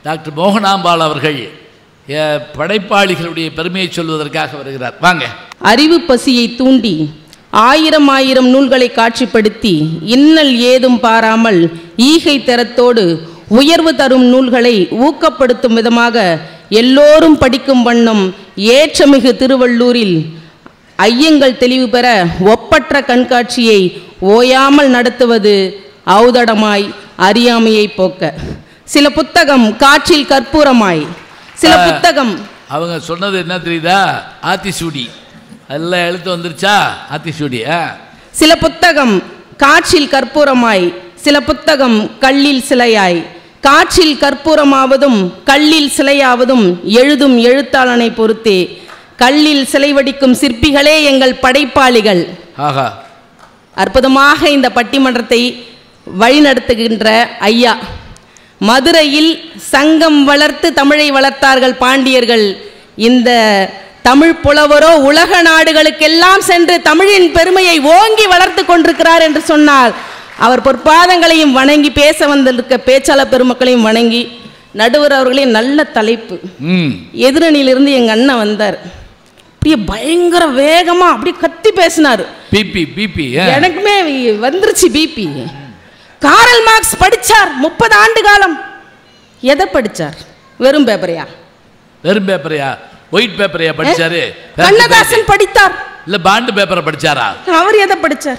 Doctor Mohanambal அவர்கள் அஹ், படைப்பாளிகளுடைய பெருமையை சொல்வதற்காக வருகிறார் வாங்க அறிவு பசியை தூண்டி ஆயிரம் ஆயிரம் நூல்களை காட்சிப்படுத்தி இன்னல் ஏதும் பாராமல் ஈகை தரத்தோடு உயர்வு தரும் நூல்களை ஊக்கப்படுத்தும் விதமாக எல்லோரும் படிக்கும் வண்ணம் ஏற்றமிகு திருவள்ளூரில் ஐயங்கள் தெளிவு பெற ஒப்பற்ற கண்காட்சியை ஓயாமல் நடத்துவது ஔதடமாய் அறியாமையை போக்க சில புத்தகம் காற்றில் கற்பூரமாய் சில புத்தகம் அவங்க சொன்னது என்ன தெரியுதா ஆத்திசூடி எல்லாம் எழுத்து வந்துருச்சா ஆத்திசூடி ஆ சில புத்தகம் காற்றில் கற்பூரமாய் சில புத்தகம் கல்லில் சிலையாய் காற்றில் கற்பூரமாவதும் கல்லில் சிலையாவதும் எழுதும் எழுத்தாளனை பொறுத்தே கல்லில் சிலை வடிக்கும் சிற்பிகளே எங்கள் படைப்பாளிகள் ஆஹா அற்புதமாக இந்த பட்டிமன்றத்தை வழிநடத்துகின்ற ஐயா மதுரையில் சங்கம் வளர்த்து தமிழை வளர்த்தார்கள் பாண்டியர்கள் இந்த தமிழ் புலவரோ உலக நாடுகளுக்கெல்லாம் சென்று தமிழின் பெருமையை ஓங்கி வளர்த்து கொண்டிருக்கிறார் என்று சொன்னால் அவர் பொற்பாதங்களையும் வணங்கி பேச வந்திருக்க பேச்சாளர் பெருமக்களையும் வணங்கி நடுவர் அவர்களையும் நல்ல தலைப்பு ம் எதிரணியிலிருந்து எங்க அண்ணன் வந்தார் அப்படியே பயங்கர வேகமா அப்படியே கத்தி பேசினார் பிபி பிபி எனக்குமே வந்துருச்சு பிபி காரல் மார்க்ஸ் படிச்சார் முப்பது ஆண்டு காலம் எதை படிச்சார் வெறும் பேப்பரையா வெறும் பேப்பரையா ஒயிட் பேப்பரையா படிச்சாரு கண்ணதாசன் படித்தார் இல்ல பாண்டு பேப்பரை படிச்சாரா அவர் எதை படிச்சார்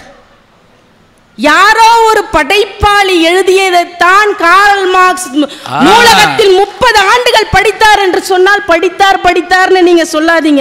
யாரோ ஒரு படைப்பாளி எழுதியதைத்தான் காரல் மார்க்ஸ் நூ- ஆ. நூலகத்தில் முப்பது ஆண்டுகள் படித்தார் என்று சொன்னால் படித்தார் படித்தார்னு நீங்க சொல்லாதீங்க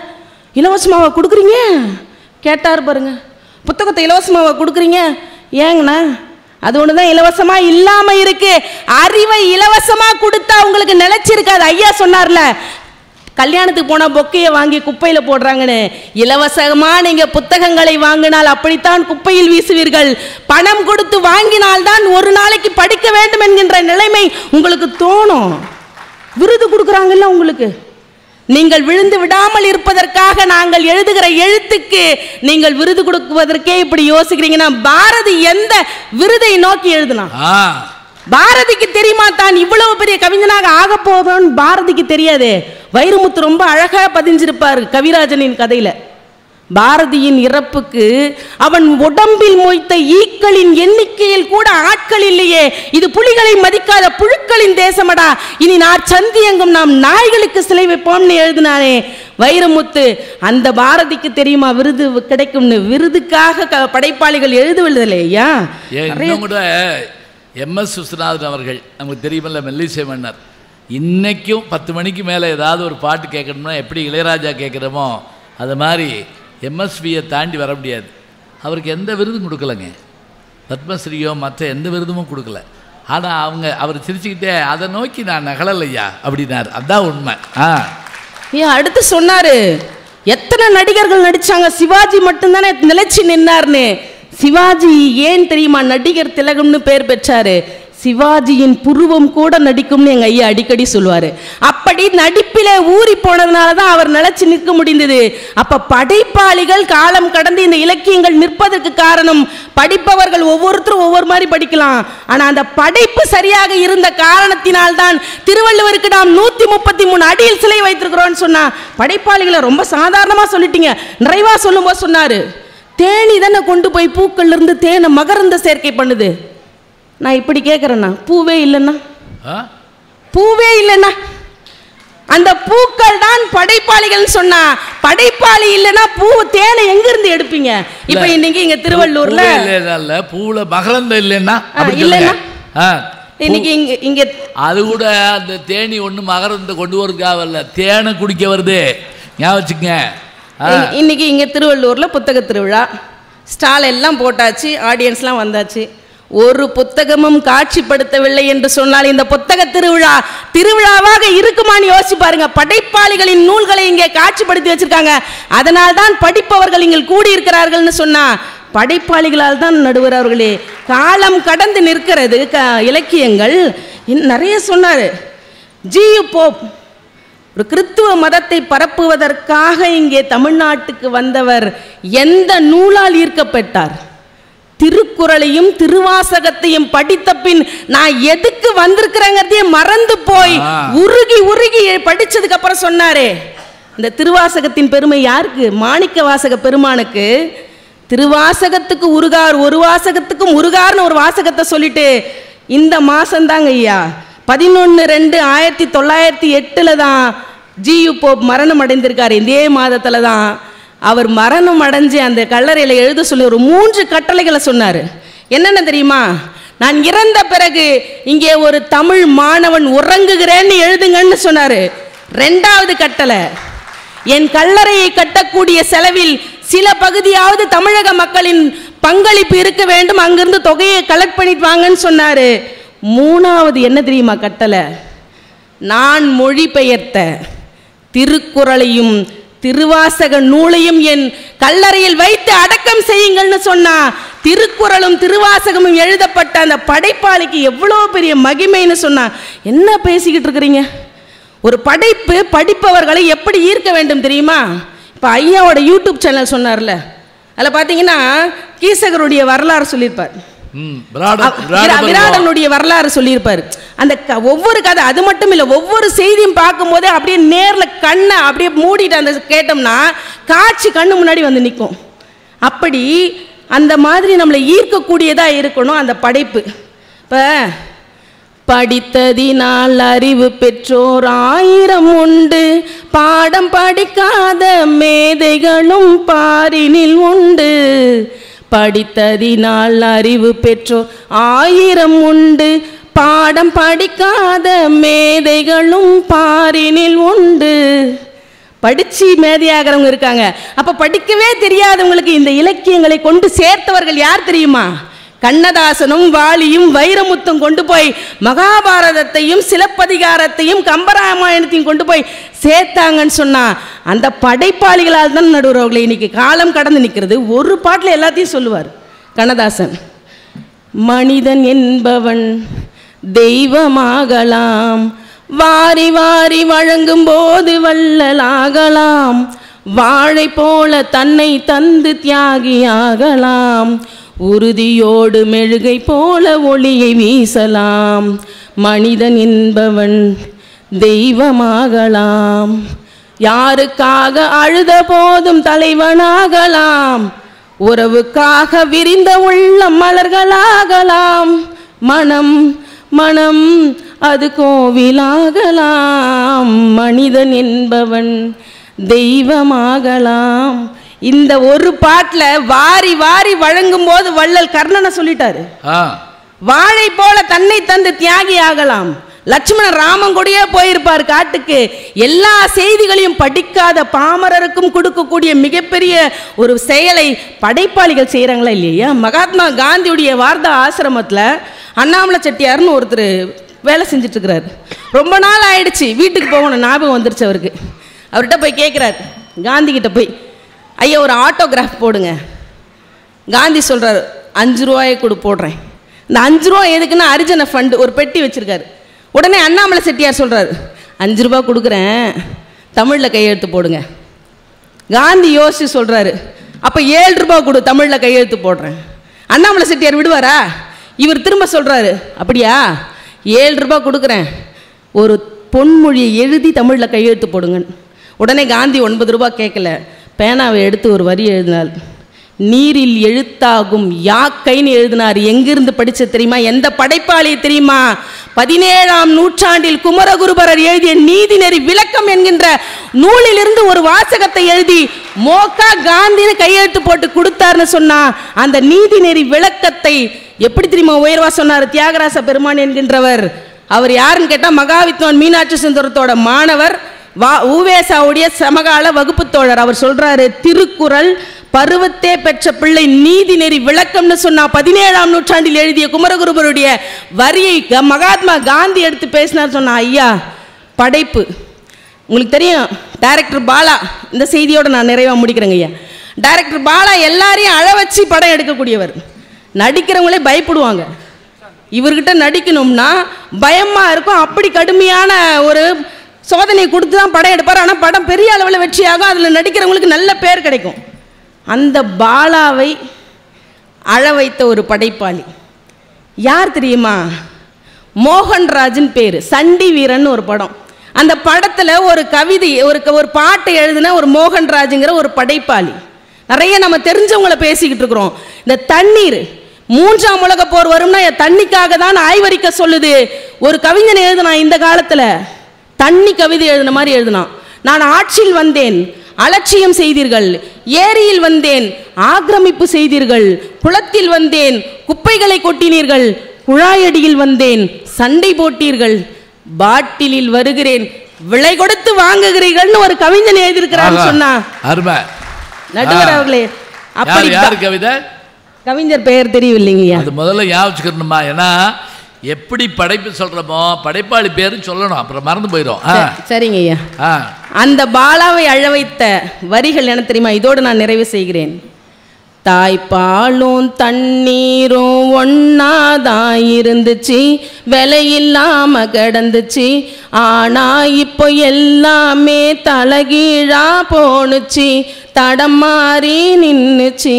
இலவசமாவா கொடுக்குறீங்க கேட்டார் பாருங்க புத்தகத்தை இலவசமாவா கொடுக்குறீங்க ஏங்கண்ணா அது ஒன்று தான் இலவசமா இல்லாம இருக்கு அறிவை இலவசமா கொடுத்தா உங்களுக்கு நிலைச்சிருக்காது ஐயா சொன்னார்ல கல்யாணத்துக்கு போன பொக்கையை வாங்கி குப்பையில போடுறாங்கன்னு இலவசமா நீங்க புத்தகங்களை வாங்கினால் அப்படித்தான் குப்பையில் வீசுவீர்கள் பணம் கொடுத்து வாங்கினால் தான் ஒரு நாளைக்கு படிக்க வேண்டும் என்கின்ற நிலைமை உங்களுக்கு தோணும் விருது கொடுக்குறாங்கல்ல உங்களுக்கு நீங்கள் விழுந்து விடாமல் இருப்பதற்காக நாங்கள் எழுதுகிற எழுத்துக்கு நீங்கள் விருது கொடுக்குவதற்கே இப்படி யோசிக்கிறீங்கன்னா பாரதி எந்த விருதை நோக்கி எழுதுனா ஆ பாரதிக்கு தெரியுமா தான் இவ்வளவு பெரிய கவிஞனாக ஆக போதும்னு பாரதிக்கு தெரியாதே வைரமுத்து ரொம்ப அழகா பதிஞ்சிருப்பார் கவிராஜனின் கதையில பாரதியின் இறப்புக்கு அவன் உடம்பில் மொய்த்த ஈக்களின் எண்ணிக்கையில் கூட ஆட்கள் இல்லையே இது புலிகளை மதிக்காத புழுக்களின் தேசமடா இனி நான் சந்தி எங்கும் நாம் நாய்களுக்கு சிலை வைப்போம்னு எழுதினானே வைரமுத்து அந்த பாரதிக்கு தெரியுமா விருது கிடைக்கும்னு விருதுக்காக க- படைப்பாளிகள் எழுதுவதில்லை ஐயா ஏன் நிறைய இன்னும் கூட எம்எஸ் விஸ்வநாதன் அவர்கள் நமக்கு தெரியுமில்ல மெல்லிசை மன்னர் இன்னைக்கும் பத்து மணிக்கு மேலே ஏதாவது ஒரு பாட்டு கேட்கணும்னா எப்படி இளையராஜா கேட்குறோமோ அது மாதிரி எம்எஸ்வியை தாண்டி வர முடியாது அவருக்கு எந்த விருதும் கொடுக்கலங்க பத்மஸ்ரீயோ மற்ற எந்த விருதுமும் கொடுக்கல ஆனால் அவங்க அவர் சிரிச்சுக்கிட்டே அதை நோக்கி நான் நகலலையா அப்படின்னார் அதான் உண்மை ஆ ஏன் அடுத்து சொன்னாரு எத்தனை நடிகர்கள் நடிச்சாங்க சிவாஜி மட்டும்தானே நிலைச்சு நின்னார்னு சிவாஜி ஏன் தெரியுமா நடிகர் திலகம்னு பேர் பெற்றாரு சிவாஜியின் புருவம் கூட நடிக்கும்னு எங்க ஐயா அடிக்கடி சொல்லுவாரு அப்படி நடிப்பிலே ஊறி போனதுனால தான் அவர் நிலைச்சு நிற்க முடிந்தது அப்ப படைப்பாளிகள் காலம் கடந்து இந்த இலக்கியங்கள் நிற்பதற்கு காரணம் படிப்பவர்கள் ஒவ்வொருத்தரும் ஒவ்வொரு மாதிரி படிக்கலாம் ஆனா அந்த படைப்பு சரியாக இருந்த காரணத்தினால்தான் திருவள்ளுவருக்கு நாம் நூத்தி முப்பத்தி மூணு அடியில் சிலை வைத்திருக்கிறோம்னு சொன்னா படைப்பாளிகளை ரொம்ப சாதாரணமா சொல்லிட்டீங்க நிறைவா சொல்லும்போது சொன்னாரு தேனி தானே கொண்டு போய் பூக்கள்ல இருந்து தேனை மகரந்த சேர்க்கை பண்ணுது நான் இப்படி கேட்குறேண்ணா பூவே இல்லைண்ணா ஆ பூவே இல்லைண்ணா அந்த பூக்கள் தான் படைப்பாளிகள் சொன்னா படைப்பாளி இல்லைன்னா பூ தேனை எங்க இருந்து எடுப்பீங்க இப்ப இன்னைக்கு இங்க திருவள்ளூர்ல பூவே இல்லைன்னா இல்ல பூவில் மகரந்தம் இல்லைன்னா ஆ, அப்படி இல்லைன்னா? சொல்லுங்க ஆ இன்னைக்கு இங்க இங்க அது கூட அந்த தேனி ஒன்று மகரந்த கொண்டு வரதுக்காக வரல தேனை குடிக்க வருது ஞாபகம் வச்சுக்கங்க ஆ, இ- இன்னைக்கு இங்க திருவள்ளூர்ல புத்தக திருவிழா ஸ்டால் எல்லாம் போட்டாச்சு ஆடியன்ஸ்லாம் வந்தாச்சு ஒரு புத்தகமும் காட்சிப்படுத்தவில்லை என்று சொன்னால் இந்த புத்தக திருவிழா திருவிழாவாக இருக்குமான்னு யோசிச்சு பாருங்க படைப்பாளிகளின் நூல்களை இங்கே காட்சிப்படுத்தி வச்சிருக்காங்க அதனால் தான் படிப்பவர்கள் இங்கே கூடியிருக்கிறார்கள்னு சொன்னா படைப்பாளிகளால் தான் நடுவர் அவர்களே காலம் கடந்து நிற்கிறது க இலக்கியங்கள் இன்னும் நிறைய சொன்னார் ஜியு போப் ஒரு கிறித்துவ மதத்தை பரப்புவதற்காக இங்கே தமிழ்நாட்டுக்கு வந்தவர் எந்த நூலால் ஈர்க்கப்பட்டார் திருக்குறளையும் திருவாசகத்தையும் படித்த பின் நான் எதுக்கு வந்திருக்கிறேங்கிறதையே மறந்து போய் ஆ. உருகி உருகி படிச்சதுக்கு அப்புறம் சொன்னாரே இந்த திருவாசகத்தின் பெருமை யாருக்கு மாணிக்க வாசக பெருமானுக்கு திருவாசகத்துக்கு உருகார் ஒரு வாசகத்துக்கும் உருகார்னு ஒரு வாசகத்தை சொல்லிட்டு இந்த மாசம்தாங்க ஐயா பதினொன்று ரெண்டு ஆயிரத்தி தொள்ளாயிரத்தி எட்டில் தான் ஜியு போப் மரணம் அடைந்திருக்கார் இதே மாதத்துல தான் அவர் மரணம் அடைஞ்சு அந்த கல்லறையில் எழுத சொல்லி ஒரு மூன்று கட்டளைகளை சொன்னார் என்னென்ன தெரியுமா நான் இறந்த பிறகு இங்கே ஒரு தமிழ் மாணவன் உறங்குகிறேன்னு எழுதுங்கன்னு சொன்னார் ரெண்டாவது கட்டளை என் கல்லறையை கட்டக்கூடிய செலவில் சில பகுதியாவது தமிழக மக்களின் பங்களிப்பு இருக்க வேண்டும் அங்கிருந்து தொகையை கலெக்ட் பண்ணிட்டு வாங்கன்னு சொன்னாரு மூணாவது என்ன தெரியுமா கட்டளை நான் மொழிபெயர்த்த திருக்குறளையும் திருவாசக நூலையும் என் கல்லறையில் வைத்து அடக்கம் செய்யுங்கள்னு சொன்னா திருக்குறளும் திருவாசகமும் எழுதப்பட்ட அந்த படைப்பாளிக்கு எவ்வளோ பெரிய மகிமைன்னு சொன்னா என்ன பேசிக்கிட்டு இருக்கிறீங்க ஒரு படைப்பு படிப்பவர்களை எப்படி ஈர்க்க வேண்டும் தெரியுமா இப்போ ஐயாவோட யூடியூப் சேனல் சொன்னார்ல அதில் பார்த்தீங்கன்னா கீசகருடைய வரலாறு சொல்லியிருப்பார் ம் விராட அவ- விரா- விராடனுடைய வரலாறு சொல்லியிருப்பாரு அந்த க- ஒவ்வொரு கதை அது மட்டும் இல்லை ஒவ்வொரு செய்தியும் பார்க்கும்போதே அப்படியே நேர்ல கண்ணை அப்படியே மூடிட்டு அந்த கேட்டோம்னா காட்சி கண்ணு முன்னாடி வந்து நிற்கும் அப்படி அந்த மாதிரி நம்மளை ஈர்க்கக்கூடியதா இருக்கணும் அந்த படைப்பு இப்போ படித்ததினால் அறிவு பெற்றோர் ஆயிரம் உண்டு பாடம் படிக்காத மேதைகளும் பாரினில் உண்டு படித்ததினால் அறிவு பெற்றோர் ஆயிரம் உண்டு பாடம் படிக்காத மேதைகளும் பாரினில் உண்டு படிச்சு மேதையாகிறவங்க இருக்காங்க அப்ப படிக்கவே தெரியாதவங்களுக்கு இந்த இலக்கியங்களை கொண்டு சேர்த்தவர்கள் யார் தெரியுமா கண்ணதாசனும் வாலியும் வைரமுத்தும் கொண்டு போய் மகாபாரதத்தையும் சிலப்பதிகாரத்தையும் கம்பராமாயணத்தையும் கொண்டு போய் சேர்த்தாங்கன்னு சொன்னா அந்த படைப்பாளிகளால் தான் நடுவர் அவர்களை இன்னைக்கு காலம் கடந்து நிற்கிறது ஒரு பாட்டில் எல்லாத்தையும் சொல்லுவார் கண்ணதாசன் மனிதன் என்பவன் தெய்வமாகலாம் வாரி வாரி வழங்கும் போது வள்ளலாகலாம் வாழை போல தன்னை தந்து தியாகியாகலாம் உறுதியோடு மெழுகை போல ஒளியை வீசலாம் மனிதன் என்பவன் தெய்வமாகலாம் யாருக்காக அழுத போதும் தலைவனாகலாம் உறவுக்காக விரிந்த உள்ளம் மலர்களாகலாம் மனம் மனம் அது கோவிலாகலாம் மனிதன் என்பவன் தெய்வமாகலாம் இந்த ஒரு பாட்டில் வாரி வாரி வழங்கும் போது வள்ளல் கர்ணனை சொல்லிட்டாரு ஆ வாழை போல தன்னை தந்து தியாகி ஆகலாம் லட்சுமணன் ராமன் கூடயே போயிருப்பார் காட்டுக்கு எல்லா செய்திகளையும் படிக்காத பாமரருக்கும் கொடுக்கக்கூடிய மிகப்பெரிய ஒரு செயலை படைப்பாளிகள் செய்கிறாங்களா இல்லையா மகாத்மா காந்தியுடைய வார்த்தா ஆசிரமத்தில் அண்ணாமலை செட்டியார்னு ஒருத்தர் வேலை செஞ்சுட்டு இருக்கிறாரு ரொம்ப நாள் ஆயிடுச்சு வீட்டுக்கு போகணும் ஞாபகம் வந்துருச்சு அவருக்கு அவர்கிட்ட போய் கேட்குறாரு காந்தி கிட்ட போய் ஐயா ஒரு ஆட்டோகிராஃப் போடுங்க காந்தி சொல்றாரு அஞ்சு ரூபாயை கொடு போடுறேன் இந்த அஞ்சு ரூபா எதுக்குன்னா அரிஜன ஃபண்டு ஒரு பெட்டி வச்சிருக்காரு உடனே அண்ணாமலை செட்டியார் சொல்றாரு அஞ்சு ரூபா கொடுக்குறேன் தமிழில் கையெழுத்து போடுங்க காந்தி யோசிச்சு சொல்றாரு அப்போ ஏழு ரூபாய் கொடு தமிழில் கையெழுத்து போடுறேன் அண்ணாமலை செட்டியார் விடுவாரா இவர் திரும்ப சொல்றாரு அப்படியா ஏழு ரூபாய் கொடுக்குறேன் ஒரு பொன்மொழியை எழுதி தமிழில் கையெழுத்து போடுங்கன்னு உடனே காந்தி ஒன்பது ரூபாய் கேட்கல பேனாவை எடுத்து ஒரு வரி எழுதினார் நீரில் எழுத்தாகும் யாக்கைன்னு எழுதினார் எங்கிருந்து படிச்ச தெரியுமா எந்த படைப்பாளி தெரியுமா பதினேழாம் நூற்றாண்டில் குமரகுருபரர் எழுதிய நீதிநெறி விளக்கம் என்கின்ற நூலிலிருந்து ஒரு வாசகத்தை எழுதி மோகா காந்தின்னு கையெழுத்து போட்டு கொடுத்தாருன்னு சொன்னா அந்த நீதிநெறி விளக்கத்தை எப்படி தெரியுமா உயர்வா சொன்னார் தியாகராச பெருமான் என்கின்றவர் அவர் யாருன்னு கேட்டா மகாவித்வான் மீனாட்சி சுந்தரத்தோட மாணவர் வா ஊவேசாவுடைய சமகால வகுப்பு தோழர் அவர் சொல்றாரு திருக்குறள் பருவத்தே பெற்ற பிள்ளை நீதிநெறி விளக்கம்னு சொன்னா பதினேழாம் நூற்றாண்டில் எழுதிய குமரகுருபருடைய வரியை க- மகாத்மா காந்தி எடுத்து பேசினார் சொன்னா ஐயா படைப்பு உங்களுக்கு தெரியும் டைரக்டர் பாலா இந்த செய்தியோட நான் நிறைவாக முடிக்கிறேங்க ஐயா டைரக்டர் பாலா எல்லாரையும் அழ வச்சு படம் எடுக்கக்கூடியவர் நடிக்கிறவங்களே பயப்படுவாங்க இவர்கிட்ட நடிக்கணும்னா பயமாக இருக்கும் அப்படி கடுமையான ஒரு சோதனை கொடுத்து தான் படம் எடுப்பார் ஆனால் படம் பெரிய அளவில் வெற்றியாகும் அதில் நடிக்கிறவங்களுக்கு நல்ல பேர் கிடைக்கும் அந்த பாலாவை அழ வைத்த ஒரு படைப்பாளி யார் தெரியுமா மோகன்ராஜின் பேர் சண்டி வீரன் ஒரு படம் அந்த படத்தில் ஒரு கவிதை ஒரு க- ஒரு பாட்டை எழுதின ஒரு மோகன்ராஜுங்கிற ஒரு படைப்பாளி நிறைய நம்ம தெரிஞ்சவங்கள பேசிக்கிட்டு இருக்கிறோம் இந்த தண்ணீர் மூன்றாம் உலக போர் வரும்னா என் தண்ணிக்காக தான் ஆய்வறிக்க சொல்லுது ஒரு கவிஞன் எழுதினான் இந்த காலத்தில் தண்ணி கவிதை எழுதின மாதிரி எழுதினான் நான் ஆட்சியில் வந்தேன் அலட்சியம் செய்தீர்கள் ஏரியில் வந்தேன் ஆக்கிரமிப்பு செய்தீர்கள் குளத்தில் வந்தேன் குப்பைகளை கொட்டினீர்கள் குழாயடியில் வந்தேன் சண்டை போட்டீர்கள் பாட்டிலில் வருகிறேன் விலை கொடுத்து வாங்குகிறீர்கள்னு ஒரு கவிஞன் எழுதியிருக்கிறான்னு ஆஹா, சொன்னா அருமை நடுவர் ஆ. அவர்களே அப்படி யார் யார் கவிதை கவிஞர் பெயர் தெரியவில்லைங்கய்யா அது முதல்ல ஞாபகம் வச்சுக்கணுமா ஏன்னா எப்படி படைப்பு சொல்றோமோ படைப்பாளி பேரும் சொல்லணும் அப்புறம் மறந்து போயிடும் ஆ சரிங்க ஐயா ஆ அந்த பாலாவை அழ வைத்த வரிகள் என்ன தெரியுமா இதோடு நான் நிறைவு செய்கிறேன் தாய்ப்பாலும் தண்ணீரும் ஒன்னாதான் இருந்துச்சு விலையில்லாம கிடந்துச்சு ஆனா இப்போ எல்லாமே தலகீழா போணுச்சு தடம் மாறி நின்னுச்சு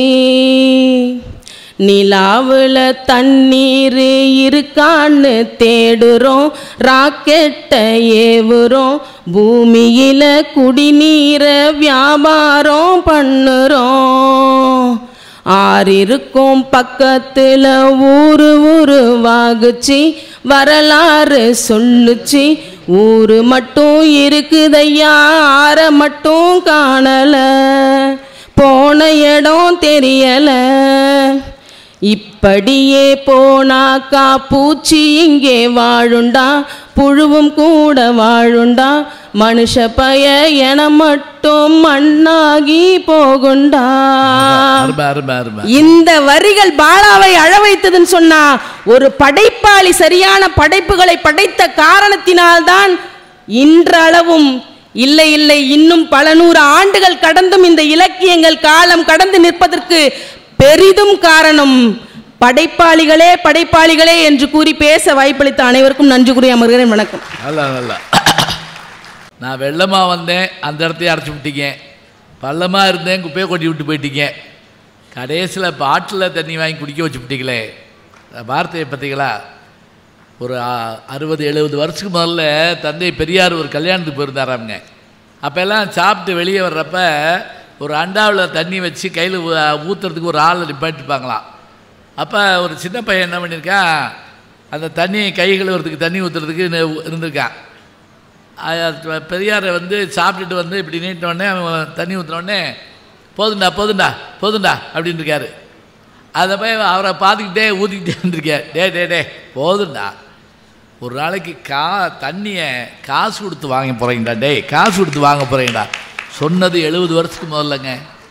நிலாவுல தண்ணீர் இருக்கான்னு தேடுறோம் ராக்கெட்டை ஏவுறோம் பூமியில குடிநீரை வியாபாரம் பண்ணுறோம் ஆறிருக்கும் பக்கத்துல ஊரு உருவாகுச்சு வரலாறு சொல்லுச்சு ஊரு மட்டும் இருக்குதையா ஆற மட்டும் காணல போன இடம் தெரியல இப்படியே போனாக்கா பூச்சி இங்கே வாழுண்டா புழுவும் கூட வாழுண்டா மனுஷ பய என மட்டும் மண்ணாகி போகுண்டா அருமை அருமை அருமை இந்த வரிகள் பாலாவை அழ வைத்ததுன்னு சொன்னா ஒரு படைப்பாளி சரியான படைப்புகளை படைத்த காரணத்தினால்தான் இன்றளவும் இல்லை இல்லை இன்னும் பல நூறு ஆண்டுகள் கடந்தும் இந்த இலக்கியங்கள் காலம் கடந்து நிற்பதற்கு பெரிதும் காரணம் படைப்பாளிகளே படைப்பாளிகளே என்று கூறி பேச வாய்ப்பளித்த அனைவருக்கும் நன்றி கூறி அமர்கிறேன் வணக்கம் நல்லா நல்லா நான் வெள்ளமாக வந்தேன் அந்த இடத்தையும் அடைச்சி விட்டீங்க பள்ளமாக இருந்தேன் குப்பையை கொட்டி விட்டு போயிட்டீங்க கடைசியில் பாட்டில் தண்ணி வாங்கி குடிக்க வச்சு விட்டீங்களே அந்த வார்த்தையை பார்த்தீங்களா ஒரு ஆ- அறுபது எழுபது வருஷத்துக்கு முதல்ல தந்தை பெரியார் ஒரு கல்யாணத்துக்கு போயிருந்தாராமுங்க அப்போல்லாம் சாப்பிட்டு வெளியே வர்றப்ப ஒரு அண்டாவில் தண்ணி வச்சு கையில் ஊற்றுறதுக்கு ஒரு ஆளை நிப்பாட்டிப்பாங்களாம் அப்போ ஒரு சின்ன பையன் என்ன பண்ணியிருக்கான் அந்த தண்ணி கை கழுவுறதுக்கு தண்ணி ஊற்றுறதுக்கு இருந்திருக்கான் அஹ் பெரியாரை வந்து சாப்பிட்டுட்டு வந்து இப்படி நீட்டினோடனே அவன் தண்ணி ஊற்றினோடனே போதுண்டா போதுண்டா போதுண்டா அப்படின்னு இருக்காரு அதை போய் அவரை பார்த்துக்கிட்டே ஊற்றிக்கிட்டே இருந்திருக்கேன் டே டே டே போதுண்டா ஒரு நாளைக்கு கா தண்ணியை காசு கொடுத்து வாங்க போகிறீங்கடா டேய் காசு கொடுத்து வாங்க போகிறீங்கடா சொன்னது எழுபது வருஷத்துக்கு முதல்லங்க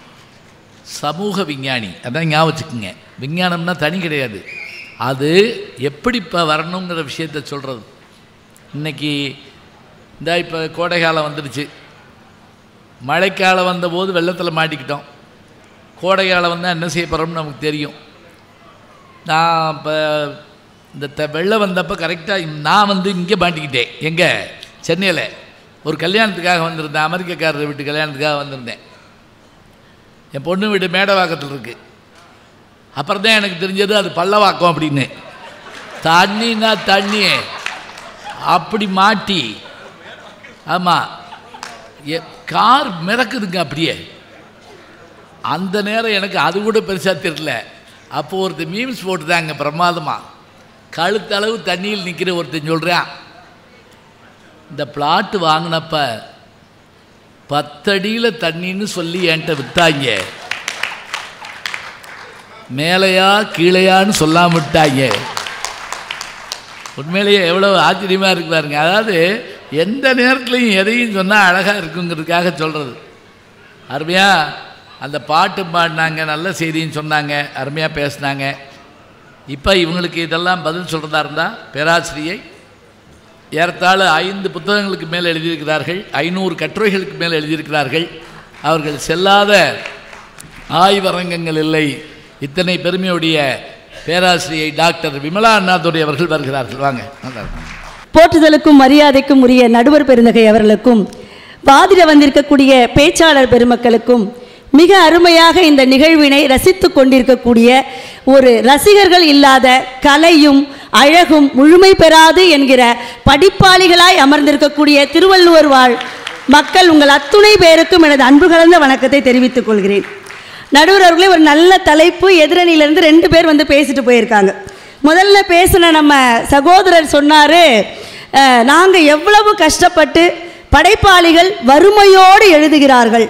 சமூக விஞ்ஞானி அதான் ஞாபகம் வச்சுக்குங்க விஞ்ஞானம்னா தனி கிடையாது அது எப்படி இப்போ வரணுங்கிற விஷயத்த சொல்கிறது இன்னைக்கு இந்த இப்போ கோடை காலம் வந்துடுச்சு மழைக்காலம் வந்தபோது வெள்ளத்தில் மாட்டிக்கிட்டோம் கோடை காலம் வந்தால் என்ன செய்ய போகிறோம்னு நமக்கு தெரியும் நான் இப்போ இந்த த வெள்ளம் வந்தப்போ கரெக்டாக நான் வந்து இங்கே மாட்டிக்கிட்டேன் எங்கே சென்னையில் ஒரு கல்யாணத்துக்காக வந்திருந்தேன் அமெரிக்கக்காரர் வீட்டு கல்யாணத்துக்காக வந்திருந்தேன் என் பொண்ணு வீடு மேடவாக்கத்தில் இருக்குது அப்புறம் தான் எனக்கு தெரிஞ்சது அது பள்ளவாக்கம் அப்படின்னு தண்ணினா தண்ணி அப்படி மாட்டி ஆமாம் எ கார் மிதக்குதுங்க அப்படியே அந்த நேரம் எனக்கு அது கூட பெருசாக தெரியல அப்போ ஒருத்தர் மீம்ஸ் போட்டுதாங்க பிரமாதமாக கழுத்தளவு தண்ணியில் நிற்கிற ஒருத்தன் சொல்கிறான் இந்த பிளாட்டு வாங்கினப்ப பத்தடியில் தண்ணின்னு சொல்லி என்கிட்ட வித்தாங்க மேலையா கீழையான்னு சொல்லாம விட்டாங்க உண்மையிலேயே எவ்வளோ ஆச்சரியமாக இருக்கு பாருங்க அதாவது எந்த நேரத்துலையும் எதையும் சொன்னால் அழகாக இருக்குங்கிறதுக்காக சொல்கிறது அருமையாக அந்த பாட்டு பாடினாங்க நல்ல செய்தியும் சொன்னாங்க அருமையாக பேசினாங்க இப்போ இவங்களுக்கு இதெல்லாம் பதில் சொல்கிறதா இருந்தால் பேராசிரியை ஏறத்தாழ ஐந்து புத்தகங்களுக்கு மேல் எழுதியிருக்கிறார்கள் ஐநூறு கட்டுரைகளுக்கு மேல் எழுதியிருக்கிறார்கள் அவர்கள் செல்லாத ஆய்வரங்கங்கள் இல்லை இத்தனை பெருமையுடைய பேராசிரியை டாக்டர் விமலா அண்ணாதுரை அவர்கள் வருகிறார்கள் வாங்க நல்லா இருக்கும். போற்றுதலுக்கும் மரியாதைக்கும் உரிய நடுவர் பெருந்தகை அவர்களுக்கும் வாதிட வந்திருக்கக்கூடிய பேச்சாளர் பெருமக்களுக்கும் மிக அருமையாக இந்த நிகழ்வினை ரசித்து கொண்டிருக்கக்கூடிய ஒரு ரசிகர்கள் இல்லாத கலையும் அழகும் முழுமை பெறாது என்கிற படிப்பாளிகளாய் அமர்ந்திருக்கக்கூடிய திருவள்ளுவர் வாழ் மக்கள் உங்கள் அத்துணை பேருக்கும் எனது அன்பு கலந்த வணக்கத்தை தெரிவித்துக் கொள்கிறேன் நடுவர் அவர்களே ஒரு நல்ல தலைப்பு எதிரணியிலேருந்து ரெண்டு பேர் வந்து பேசிட்டு போயிருக்காங்க முதல்ல பேசின நம்ம சகோதரர் சொன்னார் நாங்கள் எவ்வளவு கஷ்டப்பட்டு படைப்பாளிகள் வறுமையோடு எழுதுகிறார்கள்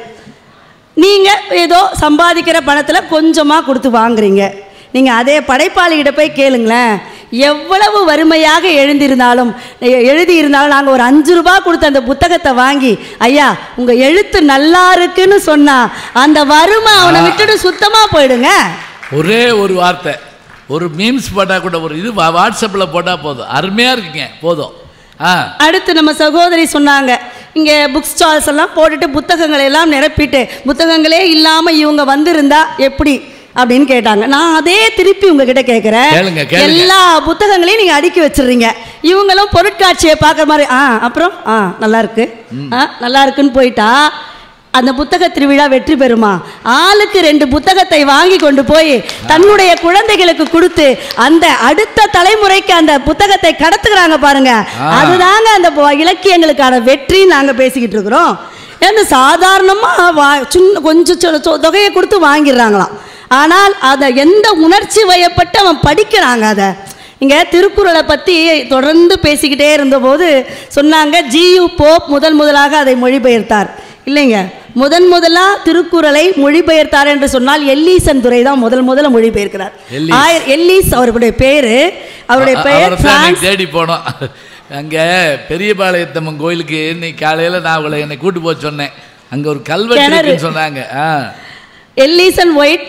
நீங்கள் ஏதோ சம்பாதிக்கிற பணத்தில் கொஞ்சமாக கொடுத்து வாங்குறீங்க நீங்கள் அதே படைப்பாளிகிட்ட போய் கேளுங்களேன் எவ்வளவு வறுமையாக எழுந்திருந்தாலும் எ- எழுதியிருந்தாலும் நாங்கள் ஒரு அஞ்சு ரூபா கொடுத்த அந்த புத்தகத்தை வாங்கி ஐயா உங்கள் எழுத்து நல்லா இருக்குன்னு சொன்னா அந்த வறுமை அவனை விட்டுட்டு சுத்தமாக போயிடுங்க ஒரே ஒரு வார்த்தை ஒரு மீம்ஸ் போட்டால் கூட ஒரு இது வா- வாட்ஸ்அப்பில் போட்டால் போதும் அருமையாக இருக்குங்க போதும் ஆ அடுத்து நம்ம சகோதரி சொன்னாங்க இங்கே புக் ஸ்டால்ஸ் எல்லாம் போட்டுட்டு புத்தகங்களை எல்லாம் நிரப்பிட்டு புத்தகங்களே இல்லாமல் இவங்க வந்திருந்தா எப்படி அப்படின்னு கேட்டாங்க நான் அதே திருப்பி உங்ககிட்ட கேட்குறேன் கேளுங்க, கேளுங்க. எல்லா புத்தகங்களையும் நீங்கள் அடுக்கி வச்சிடுறீங்க இவங்களும் பொருட்காட்சியை பார்க்குற மாதிரி ஆ அப்புறம் ஆ நல்லா இருக்கு ஆ நல்லா இருக்குன்னு போயிட்டா அந்த புத்தக திருவிழா வெற்றி பெறுமா ஆளுக்கு ரெண்டு புத்தகத்தை வாங்கி கொண்டு போய் தன்னுடைய குழந்தைகளுக்கு கொடுத்து அந்த அடுத்த தலைமுறைக்கு அந்த புத்தகத்தை கடத்துக்கிறாங்க பாருங்க ஆ. அதுதாங்க அந்த ப- இலக்கியங்களுக்கான வெற்றி நாங்க பேசிக்கிட்டு இருக்கிறோம் ஏன்னா சாதாரணமாக வா சின்ன கொஞ்சம் சொ- சொ- தொகையை கொடுத்து வாங்கிடுறாங்களாம் ஆனால் அதை எந்த உணர்ச்சி வயப்பட்டு அவன் படிக்கிறாங்க அதை இங்கே திருக்குறளை பற்றி தொடர்ந்து பேசிக்கிட்டே இருந்தபோது சொன்னாங்க ஜியு போப் முதல் முதலாக அதை மொழிபெயர்த்தார் இல்லைங்க முதன் முதலாக திருக்குறளை மொழிபெயர்த்தார் என்று சொன்னால் எல்லீசன் துரை தான் முதல் முதல்ல மொழிபெயர்க்கிறார் எல்லீஸ். ஆயிர- எல்லீஸ் அவருடைய பேரு அவருடைய அ- பெயர் அவரை தான் பிரான்ஸ் எனக்கு தேடி போனோம் அங்கே பெரியபாளையத்தம்மன் கோயிலுக்கு இன்னைக்கு காலையில் நான் அவளை என்னை கூட்டு போக சொன்னேன் அங்கே ஒரு கல்வெட்டு கிணறு. இருக்குன்னு சொன்னாங்க ஆ எல்லீசன் ஒயிட்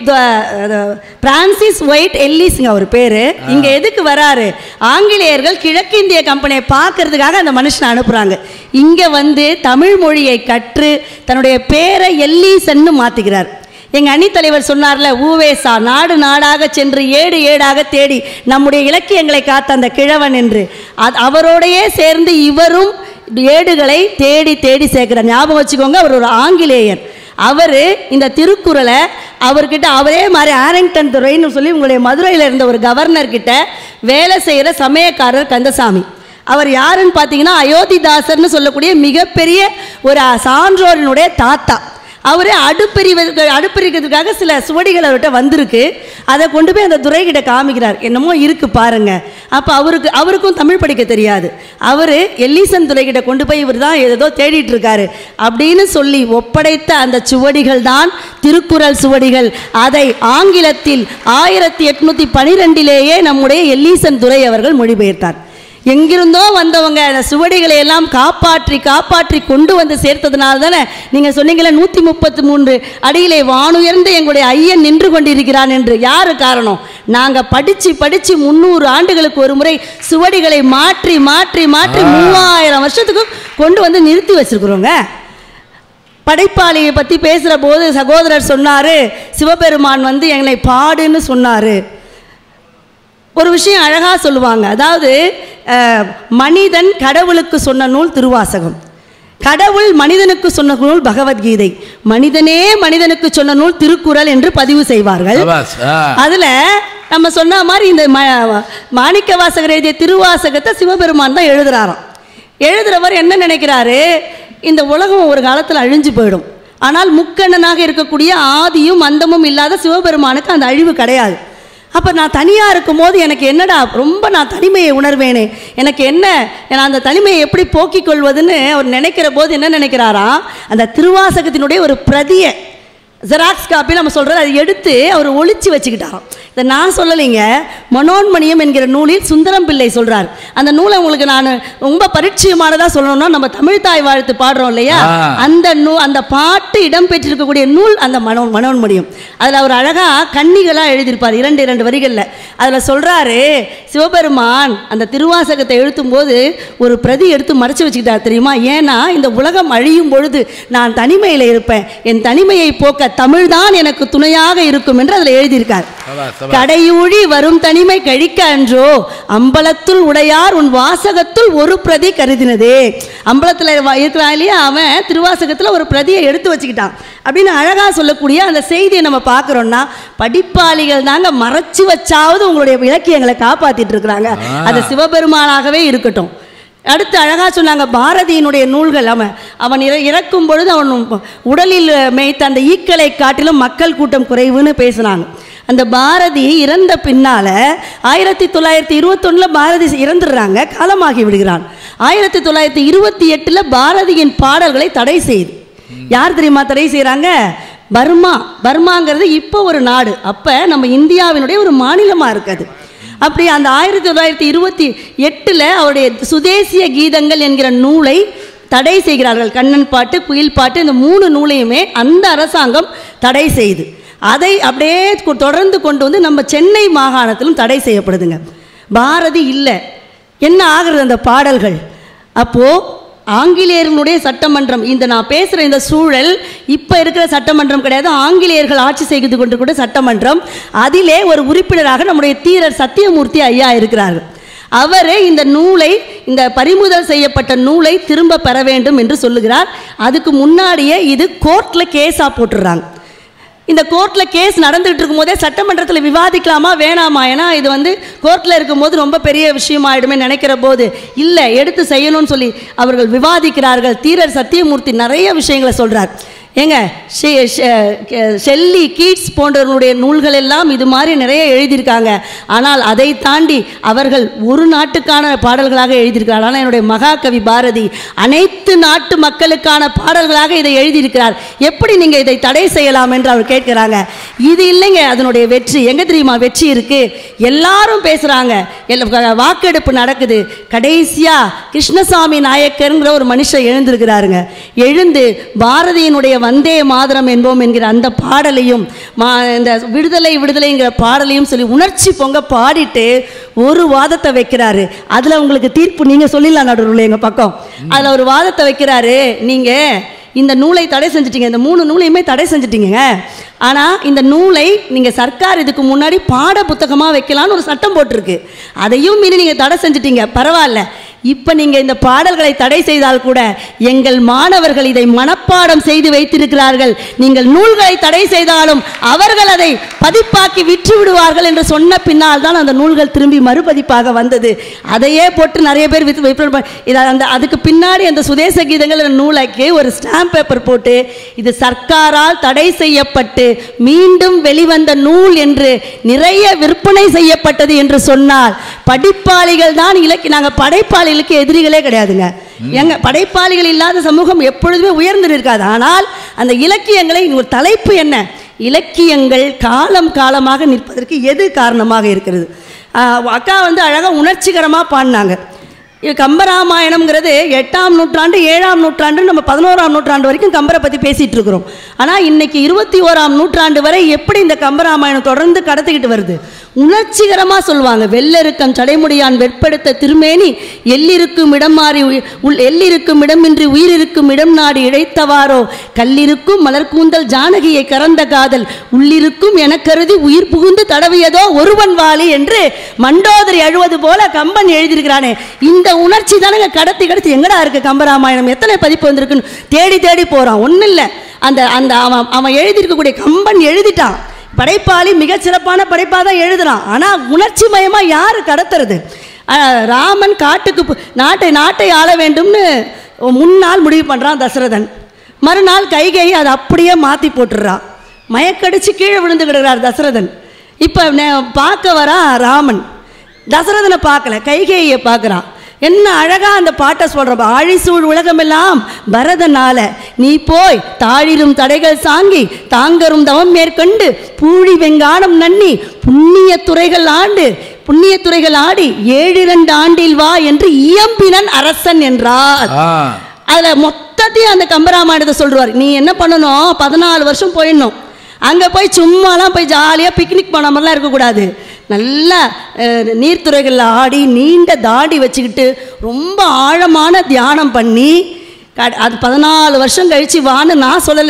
பிரான்சிஸ் ஒயிட் எல்லீஸ்ங்க அவர் பேரு இங்க எதுக்கு வராரு ஆங்கிலேயர்கள் கிழக்கிந்திய கம்பெனியை பார்க்கறதுக்காக அந்த மனுஷனை அனுப்புறாங்க இங்க வந்து தமிழ் மொழியை கற்று தன்னுடைய பேரை எல்லீசன்னு மாத்திக்கிறார் எங்க அணித்தலைவர் சொன்னார்ல ஊவேசா நாடு நாடாக சென்று ஏடு ஏடாக தேடி நம்முடைய இலக்கியங்களை காத்த அந்த கிழவன் என்று அது அவரோடையே சேர்ந்து இவரும் ஏடுகளை தேடி தேடி சேர்க்கிறார் ஞாபகம் வச்சுக்கோங்க அவர் ஒரு ஆங்கிலேயர் அவர் இந்த திருக்குறளை அவர்கிட்ட அவரே மாதிரி ஆரிங்டன் துறைன்னு சொல்லி உங்களுடைய மதுரையில் இருந்த ஒரு கவர்னர் கிட்ட வேலை செய்கிற சமயக்காரர் கந்தசாமி அவர் யாருன்னு பார்த்தீங்கன்னா அயோத்திதாசர்னு சொல்லக்கூடிய மிகப்பெரிய ஒரு சான்றோரினுடைய தாத்தா அவர் அடுப்பெறிவதற்கு அடுப்பெறிக்கிறதுக்காக சில சுவடிகள் அவர்கிட்ட வந்திருக்கு அதை கொண்டு போய் அந்த துரைகிட்ட காமிக்கிறார் என்னமோ இருக்கு பாருங்க அப்போ அவருக்கு அவருக்கும் தமிழ் படிக்க தெரியாது அவர் எல்லீசன் துரைகிட்ட கொண்டு போய் இவர் தான் ஏதோ தேடிட்டு இருக்காரு அப்படின்னு சொல்லி ஒப்படைத்த அந்த சுவடிகள் தான் திருக்குறள் சுவடிகள் அதை ஆங்கிலத்தில் ஆயிரத்தி எட்நூத்தி பனிரெண்டிலேயே நம்முடைய எல்லீசன் துரை அவர்கள் மொழிபெயர்த்தார் எங்கிருந்தோ வந்தவங்க அந்த சுவடிகளை எல்லாம் காப்பாற்றி காப்பாற்றி கொண்டு வந்து சேர்த்ததுனால தானே நீங்கள் சொன்னீங்களே நூற்றி முப்பத்து மூன்று அடியிலே வானுயர்ந்து எங்களுடைய ஐயன் நின்று கொண்டிருக்கிறான் என்று யாரு காரணம் நாங்கள் படித்து படித்து முந்நூறு ஆண்டுகளுக்கு ஒரு முறை சுவடிகளை மாற்றி மாற்றி மாற்றி மூவாயிரம் வருஷத்துக்கு கொண்டு வந்து நிறுத்தி வச்சிருக்கிறோங்க படைப்பாளியை பற்றி பேசுகிற போது சகோதரர் சொன்னார் சிவபெருமான் வந்து என்னை பாடுன்னு சொன்னார் ஒரு விஷயம் அழகாக சொல்லுவாங்க அதாவது அஹ், மனிதன் கடவுளுக்கு சொன்ன நூல் திருவாசகம் கடவுள் மனிதனுக்கு சொன்ன நூல் பகவத்கீதை மனிதனே மனிதனுக்கு சொன்ன நூல் திருக்குறள் என்று பதிவு செய்வார்கள் சபாஸ் ஆ அதுல நம்ம சொன்ன மாதிரி இந்த ம- மாணிக்க வாசகர் எழுதிய திருவாசகத்தை சிவபெருமான் தான் எழுதுறாராம் எழுதுறவர் என்ன நினைக்கிறாரு இந்த உலகம் ஒரு காலத்தில் அழிஞ்சு போயிடும் ஆனால் முக்கண்ணனாக இருக்கக்கூடிய ஆதியும் அந்தமும் இல்லாத சிவபெருமானுக்கு அந்த அழிவு கிடையாது அப்போ நான் தனியாக இருக்கும்போது எனக்கு என்னடா ரொம்ப நான் தனிமையை உணர்வேனே எனக்கு என்ன நான் அந்த தனிமையை எப்படி போக்கிக் கொள்வதுன்னு அவர் நினைக்கிற போது என்ன நினைக்கிறாராம் அந்த திருவாசகத்தினுடைய ஒரு பிரதியை ஜெராக்ஸ் காப்பி நம்ம சொல்கிறது அதை எடுத்து அவர் ஒளிச்சு வச்சுக்கிட்டாராம் இதை நான் சொல்லலைங்க மனோன்மணியம் என்கிற நூலில் சுந்தரம் பிள்ளை சொல்றார் அந்த நூலை உங்களுக்கு நான் ரொம்ப பரிச்சயமானதாக சொல்லணும்னா நம்ம தமிழ் தாய் வாழ்த்து பாடுறோம் இல்லையா ஆ. அந்த நூ அந்த பாட்டு இடம்பெற்றிருக்கக்கூடிய நூல் அந்த மனோ மனோன்மணியம் அதில் அவர் அழகாக கன்னிகளாக எழுதியிருப்பார் இரண்டு இரண்டு வரிகளில் அதில் சொல்கிறாரு சிவபெருமான் அந்த திருவாசகத்தை எழுத்தும் போது ஒரு பிரதி எடுத்து மறைச்சு வச்சுக்கிட்டார் தெரியுமா ஏன்னா இந்த உலகம் அழியும் பொழுது நான் தனிமையில் இருப்பேன் என் தனிமையை போக்க போக தமிழ்தான் எனக்கு துணையாக இருக்கும் என்று அதில் எழுதியிருக்கார் சபா சபா கடையூழி வரும் தனிமை கழிக்க அன்றோ அம்பலத்துள் உடையார் உன் வாசகத்துள் ஒரு பிரதி கருதினதே அம்பலத்தில் இருக்கிறான் இல்லையா அவன் திருவாசகத்தில் ஒரு பிரதியை எடுத்து வச்சுக்கிட்டான் அப்படின்னு அழகாக சொல்லக்கூடிய அந்த செய்தியை நம்ம பார்க்குறோம்னா படிப்பாளிகள் தாங்க மறைச்சு வச்சாவது உங்களுடைய இலக்கியங்களை காப்பாத்திட்டு இருக்கிறாங்க அது சிவபெருமானாகவே இருக்கட்டும் அடுத்து அழகா சொன்னாங்க பாரதியினுடைய நூல்கள் அவன் அவன் இற இறக்கும் பொழுது அவன் உடலில் மேய்த்த அந்த ஈக்களை காட்டிலும் மக்கள் கூட்டம் குறைவுன்னு பேசுனாங்க அந்த பாரதி இறந்த பின்னால ஆயிரத்தி தொள்ளாயிரத்தி இருபத்தொன்னுல பாரதி இறந்துடுறாங்க காலமாகி விடுகிறான் ஆயிரத்தி தொள்ளாயிரத்தி இருபத்தி எட்டுல பாரதியின் பாடல்களை தடை செய்து யார் தெரியுமா தடை செய்கிறாங்க பர்மா பர்மாங்கிறது இப்போ ஒரு நாடு அப்போ நம்ம இந்தியாவினுடைய ஒரு மாநிலமாக இருக்குது அப்படி அந்த ஆயிரத்தி தொள்ளாயிரத்தி இருபத்தி எட்டில் அவருடைய சுதேசிய கீதங்கள் என்கிற நூலை தடை செய்கிறார்கள் கண்ணன் பாட்டு குயில் பாட்டு இந்த மூணு நூலையுமே அந்த அரசாங்கம் தடை செய்து அதை அப்படியே கொ- தொடர்ந்து கொண்டு வந்து நம்ம சென்னை மாகாணத்திலும் தடை செய்யப்படுதுங்க பாரதி இல்லை என்ன ஆகுறது அந்த பாடல்கள் அப்போது ஆங்கிலேயர்களுடைய சட்டமன்றம் இந்த நான் பேசுகிற இந்த சூழல் இப்போ இருக்கிற சட்டமன்றம் கிடையாது ஆங்கிலேயர்கள் ஆட்சி செய்து கொண்டு கூட சட்டமன்றம் அதிலே ஒரு உறுப்பினராக நம்முடைய தீரர் சத்தியமூர்த்தி ஐயா இருக்கிறார்கள் அவர் இந்த நூலை இந்த பறிமுதல் செய்யப்பட்ட நூலை திரும்ப பெற வேண்டும் என்று சொல்லுகிறார் அதுக்கு முன்னாடியே இது கோர்ட்டில் கேஸாக போட்டுடுறாங்க இந்த கோர்ட்டில் கேஸ் நடந்துகிட்டு இருக்கும்போதே சட்டமன்றத்தில் விவாதிக்கலாமா வேணாமா ஏன்னா இது வந்து கோர்ட்டில் இருக்கும்போது ரொம்ப பெரிய விஷயமாயிடுமே நினைக்கிற போது இல்லை எடுத்து செய்யணும்னு சொல்லி அவர்கள் விவாதிக்கிறார்கள் தீரர் சத்தியமூர்த்தி நிறைய விஷயங்களை சொல்கிறார் ஏங்க ஷெ- ஷெ- கே- ஷெல்லி கீட்ஸ் போன்றவர்களுடைய நூல்கள் எல்லாம் இது மாதிரி நிறைய எழுதியிருக்காங்க ஆனால் அதை தாண்டி அவர்கள் ஒரு நாட்டுக்கான பாடல்களாக எழுதியிருக்கிறார் ஆனால் என்னுடைய மகாகவி பாரதி அனைத்து நாட்டு மக்களுக்கான பாடல்களாக இதை எழுதியிருக்கிறார் எப்படி நீங்கள் இதை தடை செய்யலாம் என்று அவர் கேட்கிறாங்க இது இல்லைங்க அதனுடைய வெற்றி எங்க தெரியுமா வெற்றி இருக்கு எல்லாரும் பேசுறாங்க எல்லா- வாக்கெடுப்பு நடக்குது கடைசியா கிருஷ்ணசாமி நாயக்கருங்கிற ஒரு மனுஷன் எழுந்திருக்கிறாருங்க எழுந்து பாரதியினுடைய வந்தே மாதரம் என்போம் என்கிற அந்த பாடலையும் மா இந்த விடுதலை விடுதலைங்கிற பாடலையும் சொல்லி உணர்ச்சி பொங்க பாடிட்டு ஒரு வாதத்தை வைக்கிறாரு அதுல உங்களுக்கு தீர்ப்பு நீங்க சொல்லிடலாம் நடுவில் எங்க பக்கம் அதுல ஒரு வாதத்தை வைக்கிறாரு நீங்க இந்த நூலை தடை செஞ்சிட்டீங்க இந்த மூணு நூலையுமே தடை செஞ்சிட்டீங்க ஆனால் இந்த நூலை நீங்கள் சர்க்கார் இதுக்கு முன்னாடி பாட புத்தகமாக வைக்கலான்னு ஒரு சட்டம் போட்டிருக்கு அதையும் மீறி நீங்கள் தடை செஞ்சிட்டீங்க பரவாயில்ல இப்போ நீங்கள் இந்த பாடல்களை தடை செய்தால் கூட எங்கள் மாணவர்கள் இதை மனப்பாடம் செய்து வைத்திருக்கிறார்கள் நீங்கள் நூல்களை தடை செய்தாலும் அவர்கள் அதை பதிப்பாக்கி விற்று விடுவார்கள் என்று சொன்ன பின்னால் தான் அந்த நூல்கள் திரும்பி மறுபதிப்பாக வந்தது அதையே போட்டு நிறைய பேர் வித்து விற்பனை பண்ண- இது அந்த அதுக்கு பின்னாடி அந்த சுதேச கீதங்கள் என்ற நூலுக்கு ஒரு ஸ்டாம்ப் பேப்பர் போட்டு இது சர்க்காரால் தடை செய்யப்பட்டு மீண்டும் வெளிவந்த நூல் என்று நிறைய விற்பனை செய்யப்பட்டது என்று சொன்னால் படிப்பாளிகள் தான் இலக்கிய நாங்கள் படைப்பாளிகளுக்கு எதிரிகளே கிடையாதுங்க எங்க படைப்பாளிகள் இல்லாத சமூகம் எப்பொழுதுமே உயர்ந்து நிற்காது ஆனால் அந்த இலக்கியங்களை ஒரு தலைப்பு என்ன இலக்கியங்கள் காலம் காலமாக நிற்பதற்கு எது காரணமாக இருக்கிறது ஆஹ் அக்கா வந்து அழகாக உணர்ச்சிகரமாக பாடினாங்க இது கம்பராமாயணம்ங்கிறது எட்டாம் நூற்றாண்டு ஏழாம் நூற்றாண்டு நம்ம பதினோராம் நூற்றாண்டு வரைக்கும் கம்பரை பற்றி பேசிகிட்டு இருக்கிறோம் ஆனால் இன்னைக்கு இருபத்தி ஓராம் நூற்றாண்டு வரை எப்படி இந்த கம்பராமாயணம் தொடர்ந்து கடத்திக்கிட்டு வருது உணர்ச்சிகரமாக சொல்லுவாங்க வெள்ளெருக்கம் சடைமுடியான் வெட்படுத்த திருமேனி எல்லிருக்கும் இடம் மாறி உயி- உள் எல்லிருக்கும் இடமின்றி உயிரிருக்கும் இடம் நாடி இழைத்தவாறோ கல்லிருக்கும் மலர்கூந்தல் ஜானகியை கறந்த காதல் உள்ளிருக்கும் எனக்கருதி உயிர் புகுந்து தடவியதோ ஒருவன் வாலி என்று மண்டோதரி அழுவது போல கம்பன் எழுதியிருக்கிறானே இந்த உணர்ச்சி தானங்க கடத்தி கடத்தி எங்கடா இருக்கு கம்பராமாயணம் எத்தனை பதிப்பு வந்திருக்குன்னு தேடி தேடி போறான் ஒன்றும் இல்லை அந்த அந்த அவன் அவன் எழுதியிருக்கக்கூடிய கம்பன் எழுதிட்டான் படைப்பாளி மிகச் சிறப்பான படைப்பாக தான் எழுதுறான் ஆனால் உணர்ச்சி மயமா யார் கடத்துறது அஹ், ராமன் காட்டுக்கு போ- நாட்டை நாட்டை ஆள வேண்டும்னு முன்னாள் முடிவு பண்ணுறான் தசரதன் மறுநாள் கைகை அதை அப்படியே மாற்றி போட்டுடுறான் மயக்கடிச்சு கீழே விழுந்து கிடக்கிறார் தசரதன் இப்போ பார்க்க வரான் ராமன் தசரதனை பார்க்கல கைகேயை பார்க்குறான் என்ன அழகா அந்த பாட்டை சொல்ற ஆழிசூழ் உலகமெல்லாம் பரதனால நீ போய் தாழிரும் தடைகள் சாங்கி தாங்கரும் தவம் மேற்கொண்டு பூழி வெங்கானம் நன்னி புண்ணிய துறைகள் ஆண்டு புண்ணிய துறைகள் ஆடி ஏழிரண்டு ஆண்டில் வா என்று இயம்பினன் அரசன் என்றார் ஆ அதுல மொத்தத்தையும் அந்த கம்பராமாயணத்தை சொல்றாரு நீ என்ன பண்ணணும் பதினாலு வருஷம் போயிடணும் அங்க போய் சும்மாலாம் போய் ஜாலியா பிக்னிக் போன மாதிரிலாம் இருக்கக்கூடாது நல்லா அஹ், நீர்த்துறைகளில் ஆடி நீண்ட தாடி வச்சுக்கிட்டு ரொம்ப ஆழமான தியானம் பண்ணி கட- அது பதினாலு வருஷம் கழிச்சு வான்னு நான் சொல்லலை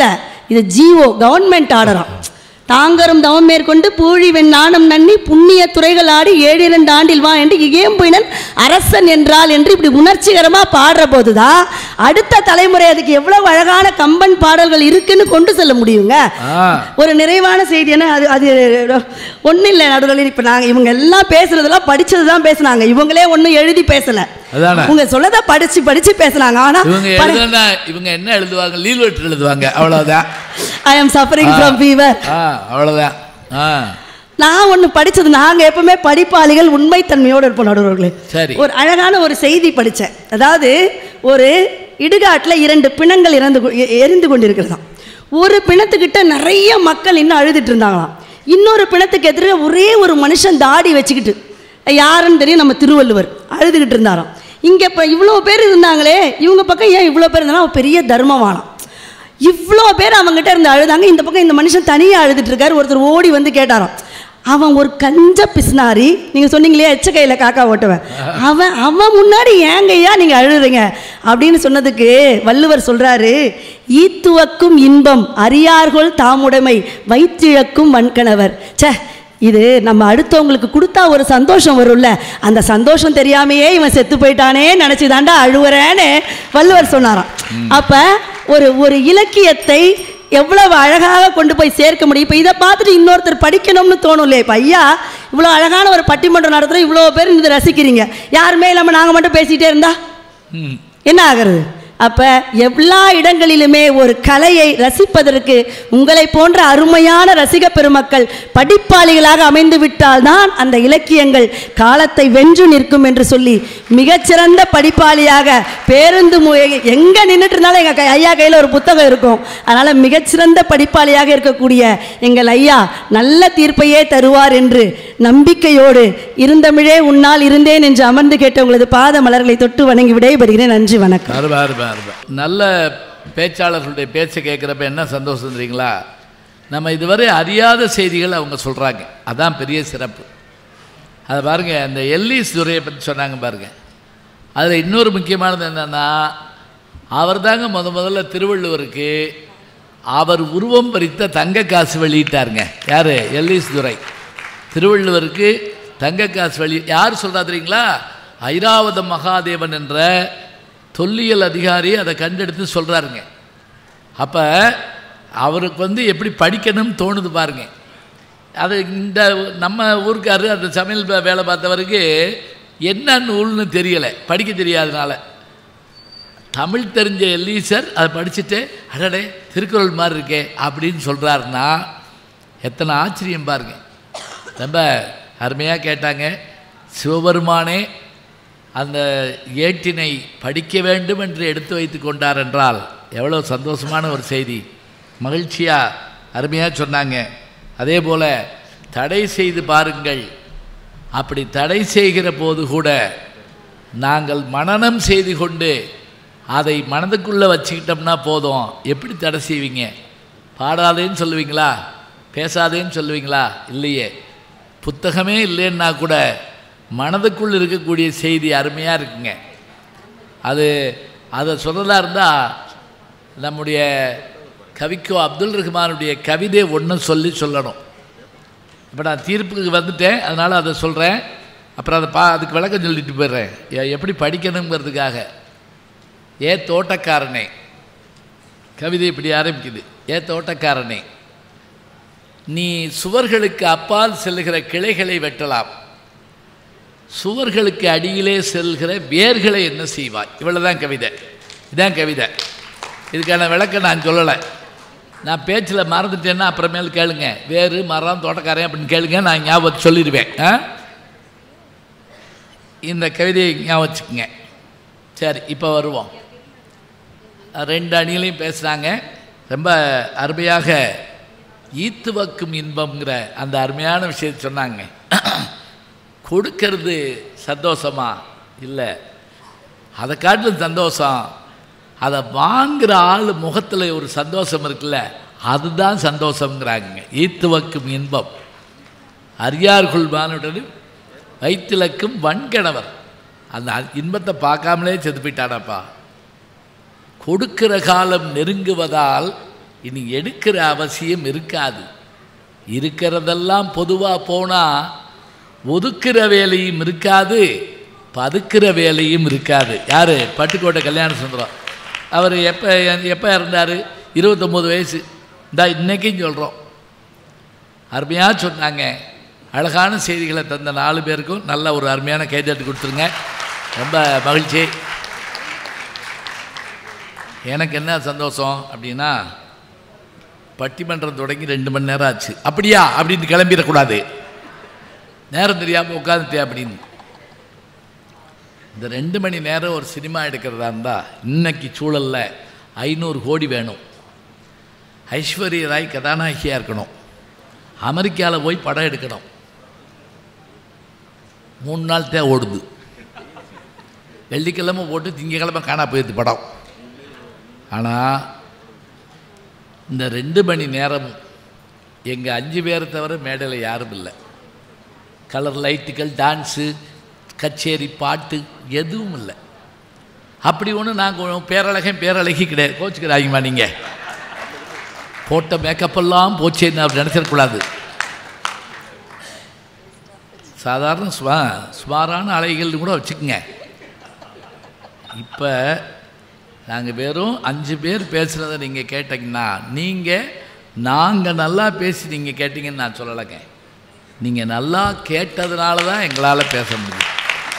இது ஜிஓ கவர்மெண்ட் ஆர்டராம் தாங்கரும் தவம் மேற்கொண்டு பூழி வெண் நாணம் நன்னி புண்ணிய துறைகள் ஆடி ஏழிரண்டு ஆண்டில் வா என்று இகேம்புயினன் அரசன் என்றால் என்று இப்படி உணர்ச்சிகரமா பாடுற போதுதான் அடுத்த தலைமுறை அதுக்கு எவ்வளவு அழகான கம்பன் பாடல்கள் இருக்குன்னு கொண்டு செல்ல முடியுங்க ஆ ஒரு நிறைவான செய்தி என்ன அது அது ஒன்றும் இல்லை நடுவில் இப்போ நாங்கள் இவங்க எல்லாம் பேசுறதெல்லாம் படிச்சது தான் பேசுனாங்க இவங்களே ஒன்றும் எழுதி பேசல அதானே. உங்க சொல்லதை படிச்சு படிச்சு பேசுனாங்க ஆனா இவங்க எழுதுனா இவங்க என்ன எழுதுவாங்க லீவ் லெட்டர் எழுதுவாங்க அவ்வளவுதான் I am suffering from fever ஆ அவ்வளவுதான் ஆ நான் ஒன்று படிச்சது நாங்க எப்பவுமே படிப்பாளிகள் உண்மைத்தன்மையோடு இருப்போம் நடுவர்களே சரி. ஒரு அழகான ஒரு செய்தி படிச்சேன் அதாவது ஒரு இடுகாட்டில் இரண்டு பிணங்கள் இறந்து கொ- எ- எரிந்து கொண்டிருக்கிறதாம் ஒரு பிணத்துக்கிட்ட நிறைய மக்கள் இன்னும் அழுதுட்டு இருந்தாங்களாம் இன்னொரு பிணத்துக்கு எதிரே ஒரே ஒரு மனுஷன் தாடி வச்சுக்கிட்டு யாருன்னு தெரியும் நம்ம திருவள்ளுவர் அழுதுகிட்டு இருந்தாராம் இங்கே இப்போ இவ்வளோ பேர் இருந்தாங்களே இவங்க பக்கம் ஏன் இவ்வளோ பேர் இருந்தாலும் அவன் பெரிய தர்மவானம் இவ்வளோ பேர் அவங்ககிட்ட இருந்து அழுதாங்க இந்த பக்கம் இந்த மனுஷன் தனியாக அழுதுட்டு இருக்காரு ஒருத்தர் ஓடி வந்து கேட்டாராம் அவன் ஒரு கஞ்ச பிஸ்னாரி நீங்கள் சொன்னீங்களே எச்ச கையில் காக்கா ஓட்டுவன் அவன் அவன் முன்னாடி ஏங்கய்யா நீங்கள் அழுதுறீங்க அப்படின்னு சொன்னதுக்கு வள்ளுவர் சொல்கிறாரு ஈத்துவக்கும் இன்பம் அறியார்கள் தாமுடைமை வைத்திழக்கும் வன்கணவர் ச்சே இது நம்ம அடுத்தவங்களுக்கு கொடுத்தா ஒரு சந்தோஷம் வரும்ல அந்த சந்தோஷம் தெரியாமையே இவன் செத்து போயிட்டானே நினச்சி தாண்டா அழுவுறேன்னு வள்ளுவர் சொன்னாராம் அப்போ ஒரு ஒரு இலக்கியத்தை எவ்வளவு அழகாக கொண்டு போய் சேர்க்க முடியும் இப்போ இதை பார்த்துட்டு இன்னொருத்தர் படிக்கணும்னு தோணும் இல்லையா இப்போ ஐயா இவ்வளோ அழகான ஒரு பட்டிமன்றம் நடத்துகிறோம் இவ்வளோ பேர் இருந்து ரசிக்கிறீங்க யாருமே இல்லாமல் நாங்கள் மட்டும் பேசிகிட்டே இருந்தா ம் என்ன ஆகிறது அப்ப எல்லா இடங்களிலுமே ஒரு கலையை ரசிப்பதற்கு உங்களை போன்ற அருமையான ரசிக பெருமக்கள் படிப்பாளிகளாக அமைந்து விட்டால்தான் அந்த இலக்கியங்கள் காலத்தை வென்று நிற்கும் என்று சொல்லி மிகச்சிறந்த படிப்பாளியாக பேருந்து மு- எங்க நின்றுட்டு இருந்தாலும் எங்க கை- ஐயா கையில் ஒரு புத்தகம் இருக்கும் அதனால மிகச்சிறந்த படிப்பாளியாக இருக்கக்கூடிய எங்கள் ஐயா நல்ல தீர்ப்பையே தருவார் என்று நம்பிக்கையோடு இருந்தமிழே உன்னால் இருந்தேன் என்று அமர்ந்து கேட்ட உங்களது பாத மலர்களை தொட்டு வணங்கி விடைபெறுகிறேன் நன்றி வணக்கம் அருமை அருமை அருமை நல்ல பேச்சாளர்களுடைய பேச்சை கேட்குறப்ப என்ன சந்தோஷம் தெரியுங்களா நம்ம இதுவரை அறியாத செய்திகள் அவங்க சொல்கிறாங்க அதான் பெரிய சிறப்பு அதை பாருங்க அந்த எல்லிஸ் துரையை பற்றி சொன்னாங்க பாருங்க அதில் இன்னொரு முக்கியமானது என்னன்னா அவர் தாங்க முத முதல்ல திருவள்ளுவருக்கு அவர் உருவம் பறித்த தங்க காசு வெளியிட்டாருங்க யார் எல்லிஸ் துரை திருவள்ளுவருக்கு தங்க காசு வெளி யார் சொல்றா தெரியுங்களா ஐராவத மகாதேவன் என்ற தொல்லியல் அதிகாரி அதை கண்டெடுத்து சொல்கிறாருங்க அப்போ அவருக்கு வந்து எப்படி படிக்கணும்னு தோணுது பாருங்க அது இந்த நம்ம ஊருக்காரு அந்த சமையல் வே- வேலை பார்த்தவருக்கு என்ன நூல்னு தெரியலை படிக்க தெரியாதனால தமிழ் தெரிஞ்ச எல்லீசர் அதை படிச்சுட்டு அடடே திருக்குறள் மாதிரி இருக்கே அப்படின்னு சொல்கிறாருன்னா எத்தனை ஆச்சரியம் பாருங்க ரொம்ப அருமையாக கேட்டாங்க சிவபெருமானே அந்த ஏட்டினை படிக்க வேண்டும் என்று எடுத்து வைத்து கொண்டார் என்றால் எவ்வளோ சந்தோஷமான ஒரு செய்தி மகிழ்ச்சியாக அருமையாக சொன்னாங்க அதே போல் தடை செய்து பாருங்கள் அப்படி தடை செய்கிற போது கூட நாங்கள் மனனம் செய்து கொண்டு அதை மனதுக்குள்ளே வச்சுக்கிட்டோம்னா போதும் எப்படி தடை செய்வீங்க பாடாதேன்னு சொல்லுவீங்களா பேசாதேன்னு சொல்லுவீங்களா இல்லையே புத்தகமே இல்லைன்னா கூட மனதுக்குள் இருக்கக்கூடிய செய்தி அருமையாக இருக்குங்க அது அதை சொல்லலாம் இருந்தால் நம்முடைய கவிக்கோ அப்துல் ரஹ்மானுடைய கவிதை ஒன்று சொல்லி சொல்லணும் இப்போ நான் தீர்ப்புக்கு வந்துட்டேன் அதனால் அதை சொல்கிறேன் அப்புறம் அதை பா அதுக்கு விளக்கம் சொல்லிட்டு போயிடுறேன் எ- எப்படி படிக்கணுங்கிறதுக்காக ஏ தோட்டக்காரனே கவிதை இப்படி ஆரம்பிக்குது ஏ தோட்டக்காரனே நீ சுவர்களுக்கு அப்பால் செல்லுகிற கிளைகளை வெட்டலாம் சுவர்களுக்கு அடியிலே செல்கிற வேர்களை என்ன செய்வாய் இவ்வளவுதான் கவிதை இதான் கவிதை இதுக்கான விளக்கம் நான் சொல்லலை நான் பேச்சில் மறந்துட்டேன்னா அப்புறமேல் கேளுங்க வேறு மரம் தோட்டக்காரன் அப்படின்னு கேளுங்க நான் ஞாபகம் சொல்லிடுவேன் ஆ இந்த கவிதையை ஞாபகம் வச்சுக்கோங்க சரி இப்போ வருவோம் ரெண்டு அணிகளையும் பேசுகிறாங்க ரொம்ப அருமையாக ஈத்துவக்கும் இன்பம்ங்கிற அந்த அருமையான விஷயத்தை சொன்னாங்க கொடுக்கறது சந்தோஷமா இல்லை அதை காட்டிலும் சந்தோஷம் அதை வாங்குற ஆள் முகத்தில் ஒரு சந்தோஷம் இருக்குல்ல அதுதான் சந்தோஷங்கிறாங்க ஈத்துவக்கும் இன்பம் அரியார்குள் மானுடன் வைத்திலக்கும் வன்கணவர் அந்த இன்பத்தை பார்க்காமலே செத்து போயிட்டானப்பா கொடுக்கிற காலம் நெருங்குவதால் இனி எடுக்கிற அவசியம் இருக்காது இருக்கிறதெல்லாம் பொதுவாக போனால் ஒதுக்குற வேலையும் இருக்காது பதுக்கிற வேலையும் இருக்காது யார் பட்டுக்கோட்டை கல்யாண சுந்தரம் அவர் எப்போ எப்போ இறந்தார் இருபத்தொம்போது வயசு இந்தா இன்னைக்கும் சொல்கிறோம் அருமையாக சொன்னாங்க அழகான செய்திகளை தந்த நாலு பேருக்கும் நல்ல ஒரு அருமையான கைதட்டு கொடுத்துருங்க ரொம்ப மகிழ்ச்சி எனக்கு என்ன சந்தோஷம் அப்படின்னா பட்டிமன்றம் தொடங்கி ரெண்டு மணி நேரம் ஆச்சு அப்படியா அப்படின்னு கிளம்பிடக்கூடாது நேரம் தெரியாமல் உட்காந்துட்டே அப்படின்னு இந்த ரெண்டு மணி நேரம் ஒரு சினிமா எடுக்கிறதா இருந்தால் இன்னைக்கு சூழலில் ஐநூறு கோடி வேணும் ஐஸ்வர்ய ராய் கதாநாயகியாக இருக்கணும் அமெரிக்காவில் போய் படம் எடுக்கணும் மூணு நாள் தான் ஓடுது வெள்ளிக்கிழமை போட்டு திங்கக்கிழமை காணா போயிடுது படம் ஆனால் இந்த ரெண்டு மணி நேரம் எங்கள் அஞ்சு பேரை தவிர மேடையில் யாரும் இல்லை கலர் லைட்டுகள் டான்ஸு கச்சேரி பாட்டு எதுவும் இல்லை அப்படி ஒன்று நான் பேரழகன் பேரழகி கிடையாது கோச்சுக்கிறாங்கம்மா நீங்கள் போட்ட மேக்கப்பெல்லாம் போச்சேன்னு அப்படி நினச்சிடக்கூடாது சாதாரண சுவா சுமாரான அலைகள் கூட வச்சுக்கோங்க இப்போ நாங்கள் வெறும் அஞ்சு பேர் பேசுகிறத நீங்கள் கேட்டிங்கன்னா நீங்கள் நாங்கள் நல்லா பேசி நீங்கள் கேட்டீங்கன்னு நான் சொல்லலைங்க நீங்கள் நல்லா கேட்டதுனால தான் எங்களால் பேச முடியும்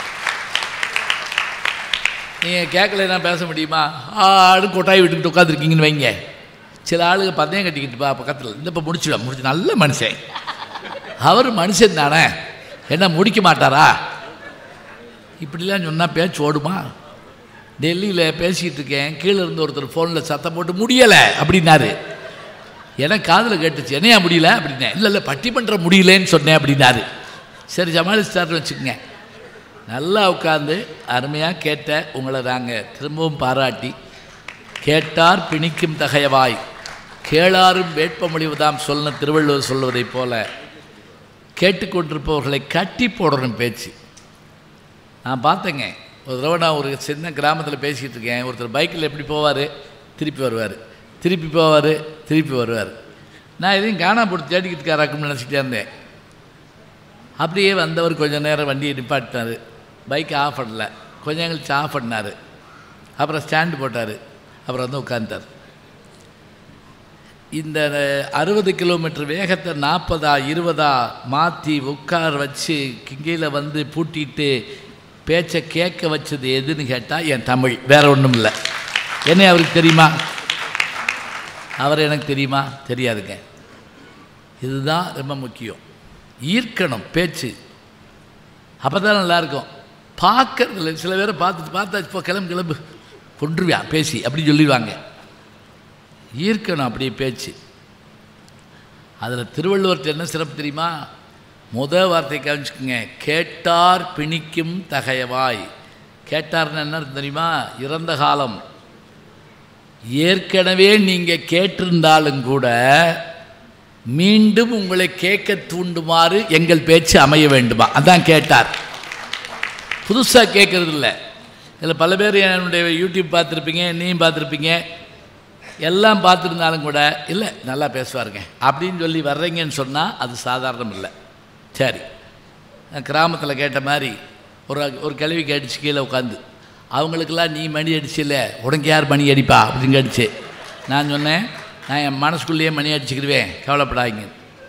நீங்கள் கேட்கலைன்னா பேச முடியுமா ஆடு கொட்டாய் விட்டுக்கிட்டு உட்காந்துருக்கீங்கன்னு வைங்க சில ஆளுங்க பந்தயம் கட்டிக்கிட்டு பா பக்கத்தில் இந்த இப்போ முடிச்சுடுவா முடிச்சு நல்ல மனுஷன் அவர் மனுஷன் தானே என்ன முடிக்க மாட்டாரா இப்படிலாம் சொன்னால் பேச்சு ஓடுமா டெல்லியில் பேசிக்கிட்டு இருக்கேன் கீழே இருந்து ஒருத்தர் ஃபோனில் சத்தம் போட்டு முடியலை அப்படின்னாரு எனக்கு காதில் கேட்டுச்சு என்னையா முடியல அப்படின்னேன் இல்லை இல்லை பட்டிமன்றம் முடியலன்னு சொன்னேன் அப்படின்னாரு சரி சமாளிச்சிட்டாருன்னு வச்சுக்கோங்க நல்லா உட்காந்து அருமையாக கேட்ட உங்களை நாங்கள் திரும்பவும் பாராட்டி கேட்டார் பிணிக்கும் தகையவாய் கேளாரும் வேட்பமொழிவுதாம் சொன்ன திருவள்ளுவர் சொல்வதைப் போல கேட்டுக்கொண்டிருப்பவர்களை கட்டி போடணும் பேச்சு நான் பார்த்தேங்க ஒரு தடவை நான் ஒரு சின்ன கிராமத்தில் பேசிக்கிட்டு இருக்கேன் ஒருத்தர் பைக்கில் எப்படி போவார் திருப்பி வருவார் திருப்பி போவார் திருப்பி வருவார் நான் எதையும் காணாம போட்டு தேடிக்கிட்டு இருக்காராக்குன்னு நினச்சிக்கிட்டே இருந்தேன் அப்படியே வந்தவர் கொஞ்சம் நேரம் வண்டியை நிப்பாட்டினார் பைக்கை ஆஃப் பண்ணல கொஞ்சம் கழிச்சு ஆஃப் பண்ணார் அப்புறம் ஸ்டாண்டு போட்டார் அப்புறம் வந்து உட்காந்துட்டார் இந்த அறுபது கிலோமீட்டர் வேகத்தை நாற்பதா இருபதா மாற்றி உட்கார வச்சு கிங்கையில் வந்து பூட்டிட்டு பேச்சை கேட்க வச்சது எதுன்னு கேட்டால் என் தமிழ் வேற ஒன்றும் இல்லை என்ன அவருக்கு தெரியுமா அவர் எனக்கு தெரியுமா தெரியாதுங்க இதுதான் ரொம்ப முக்கியம் ஈர்க்கணும் பேச்சு அப்போ தான் நல்லாயிருக்கும் பார்க்கறதில்ல சில பேரை பார்த்துட்டு பார்த்தா இப்போ கிளம்பு கிளம்பு கொன்றுவியா பேசி அப்படி சொல்லிடுவாங்க ஈர்க்கணும் அப்படியே பேச்சு அதில் திருவள்ளுவர்கிட்ட என்ன சிறப்பு தெரியுமா முத வார்த்தை கவனிச்சுக்குங்க கேட்டார் பிணிக்கும் தகையவாய் கேட்டார்னு என்ன தெரியுமா இறந்த காலம் ஏற்கனவே நீங்கள் கேட்டிருந்தாலும் கூட மீண்டும் உங்களை கேட்க தூண்டுமாறு எங்கள் பேச்சு அமைய வேண்டுமா அதான் கேட்டார் புதுசாக கேட்கறது இல்லை இதில் பல பேர் என்னுடைய யூடியூப் பார்த்துருப்பீங்க என்னையும் பார்த்துருப்பீங்க எல்லாம் பார்த்துருந்தாலும் கூட இல்லை நல்லா பேசுவாருங்க அப்படின்னு சொல்லி வர்றீங்கன்னு சொன்னால் அது சாதாரணம் இல்லை சரி கிராமத்தில் கேட்ட மாதிரி ஒரு ஒரு கேள்வி கேட்டுச்சு கீழே உட்காந்து அவங்களுக்கெல்லாம் நீ மணி அடிச்சில்ல உனக்கு யார் மணி அடிப்பா அப்படின்னு கேட்டுச்சு நான் சொன்னேன் நான் என் மனசுக்குள்ளேயே மணி அடிச்சுக்கிடுவேன் கவலைப்படாதீங்க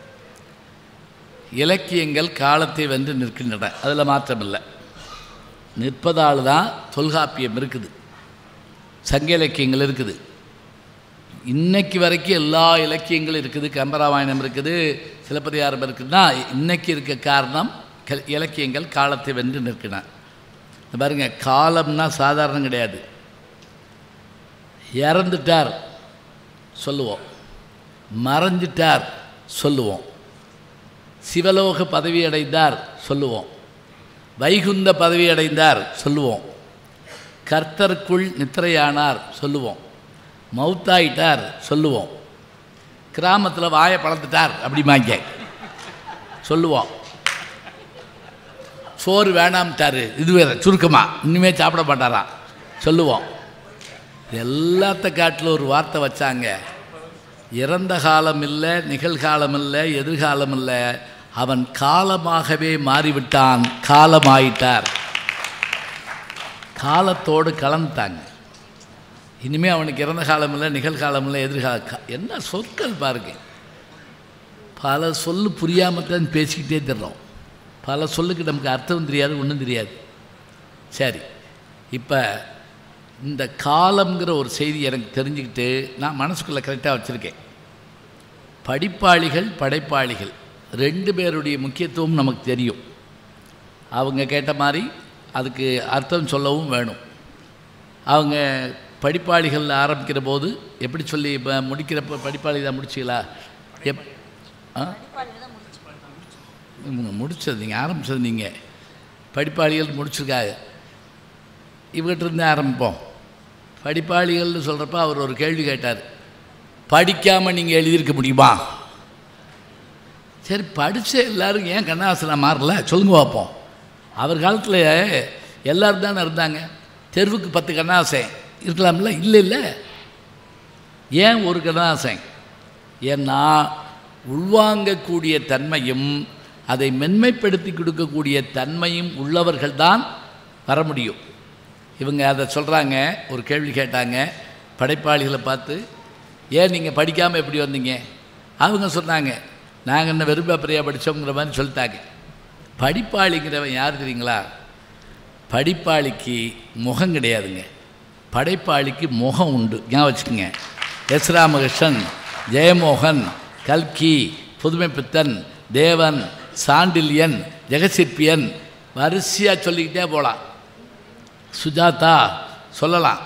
இலக்கியங்கள் காலத்தை வென்று நிற்கின்றன அதில் மாற்றம் இல்லை நிற்பதால் தான் தொல்காப்பியம் இருக்குது சங்க இலக்கியங்கள் இருக்குது இன்னைக்கு வரைக்கும் எல்லா இலக்கியங்களும் இருக்குது கம்பராமாயணம் இருக்குது சிலப்பதிகாரம் இருக்குதுன்னா இன்னைக்கு இருக்க காரணம் கல் இலக்கியங்கள் காலத்தை வென்று நிற்கின இந்த பாருங்க காலம்னா சாதாரணம் கிடையாது இறந்துட்டார் சொல்லுவோம் மறைஞ்சிட்டார் சொல்லுவோம் சிவலோக பதவி அடைந்தார் சொல்லுவோம் வைகுந்த பதவி அடைந்தார் சொல்லுவோம் கர்த்தருக்குள் நித்திரையானார் சொல்லுவோம் மவுத்தாயிட்டார் சொல்லுவோம் கிராமத்தில் வாயை பழந்துட்டார் அப்படிமாங்க சொல்லுவோம் சோறு வேணாம்ட்டாரு இது வேற சுருக்கமாக இனிமே சாப்பிட மாட்டாராம் சொல்லுவோம் எல்லாத்த காட்டில் ஒரு வார்த்தை வச்சாங்க இறந்த காலம் இல்லை நிகழ்காலம் இல்லை எதிர்காலம் இல்லை அவன் காலமாகவே மாறிவிட்டான் காலமாயிட்டார் காலத்தோடு கலந்துட்டாங்க இனிமேல் அவனுக்கு இறந்த காலம் இல்லை நிகழ்காலம் இல்லை எதிர்கால கா- என்ன சொற்கள் பாருங்க பல சொல்லு புரியாமல் தான் பேசிக்கிட்டே தர்றோம் பல சொல்லுக்கு நமக்கு அர்த்தம் தெரியாது ஒன்றும் தெரியாது சரி இப்போ இந்த காலம்ங்கிற ஒரு செய்தி எனக்கு தெரிஞ்சுக்கிட்டு நான் மனசுக்குள்ளே கரெக்டாக வச்சுருக்கேன் படிப்பாளிகள் படைப்பாளிகள் ரெண்டு பேருடைய முக்கியத்துவம் நமக்கு தெரியும் அவங்க கேட்ட மாதிரி அதுக்கு அர்த்தம் சொல்லவும் வேணும் அவங்க படிப்பாளிகள் ஆரம்பிக்கிற போது எப்படி சொல்லி இப்போ முடிக்கிறப்ப படிப்பாளி தான் முடிச்சிங்களா எப் ஆ இவங்க முடிச்சது நீங்கள் ஆரம்பிச்சது நீங்கள் படிப்பாளிகள் முடிச்சிருக்காங்க இவகிட்ட இருந்து ஆரம்பிப்போம் படிப்பாளிகள்னு சொல்கிறப்ப அவர் ஒரு கேள்வி கேட்டார் படிக்காமல் நீங்கள் எழுதியிருக்க முடியுமா சரி படித்த எல்லாரும் ஏன் கண்ணாசனா மாறல சொல்லுங்க பார்ப்போம் அவர் காலத்தில் எல்லாரும் தானே இருந்தாங்க தெருவுக்கு பத்து கண்ணாசன் இருக்கலாம்ல இல்லை இல்லை ஏன் ஒரு கண்ணாசன் ஏன்னா உள்வாங்கக்கூடிய தன்மையும் அதை மென்மைப்படுத்தி கொடுக்கக்கூடிய தன்மையும் உள்ளவர்கள்தான் வர முடியும் இவங்க அதை சொல்கிறாங்க ஒரு கேள்வி கேட்டாங்க படைப்பாளிகளை பார்த்து ஏன் நீங்கள் படிக்காமல் எப்படி வந்தீங்க அவங்க சொன்னாங்க நாங்கள் என்ன வெறும் பேப்பரையாக படித்தோங்கிற மாதிரி சொல்லிட்டாங்க படிப்பாளிங்கிறவன் யார் தெரியுங்களா படிப்பாளிக்கு முகம் கிடையாதுங்க படைப்பாளிக்கு முகம் உண்டு ஞாபகம் வச்சுக்கோங்க எஸ் ராமகிருஷ்ணன் ஜெயமோகன் கல்கி புதுமைப்பித்தன் தேவன் சாண்டில்யன் ஜெகசிற்பியன் வரிசையாக சொல்லிக்கிட்டே போகலாம் சுஜாதா சொல்லலாம்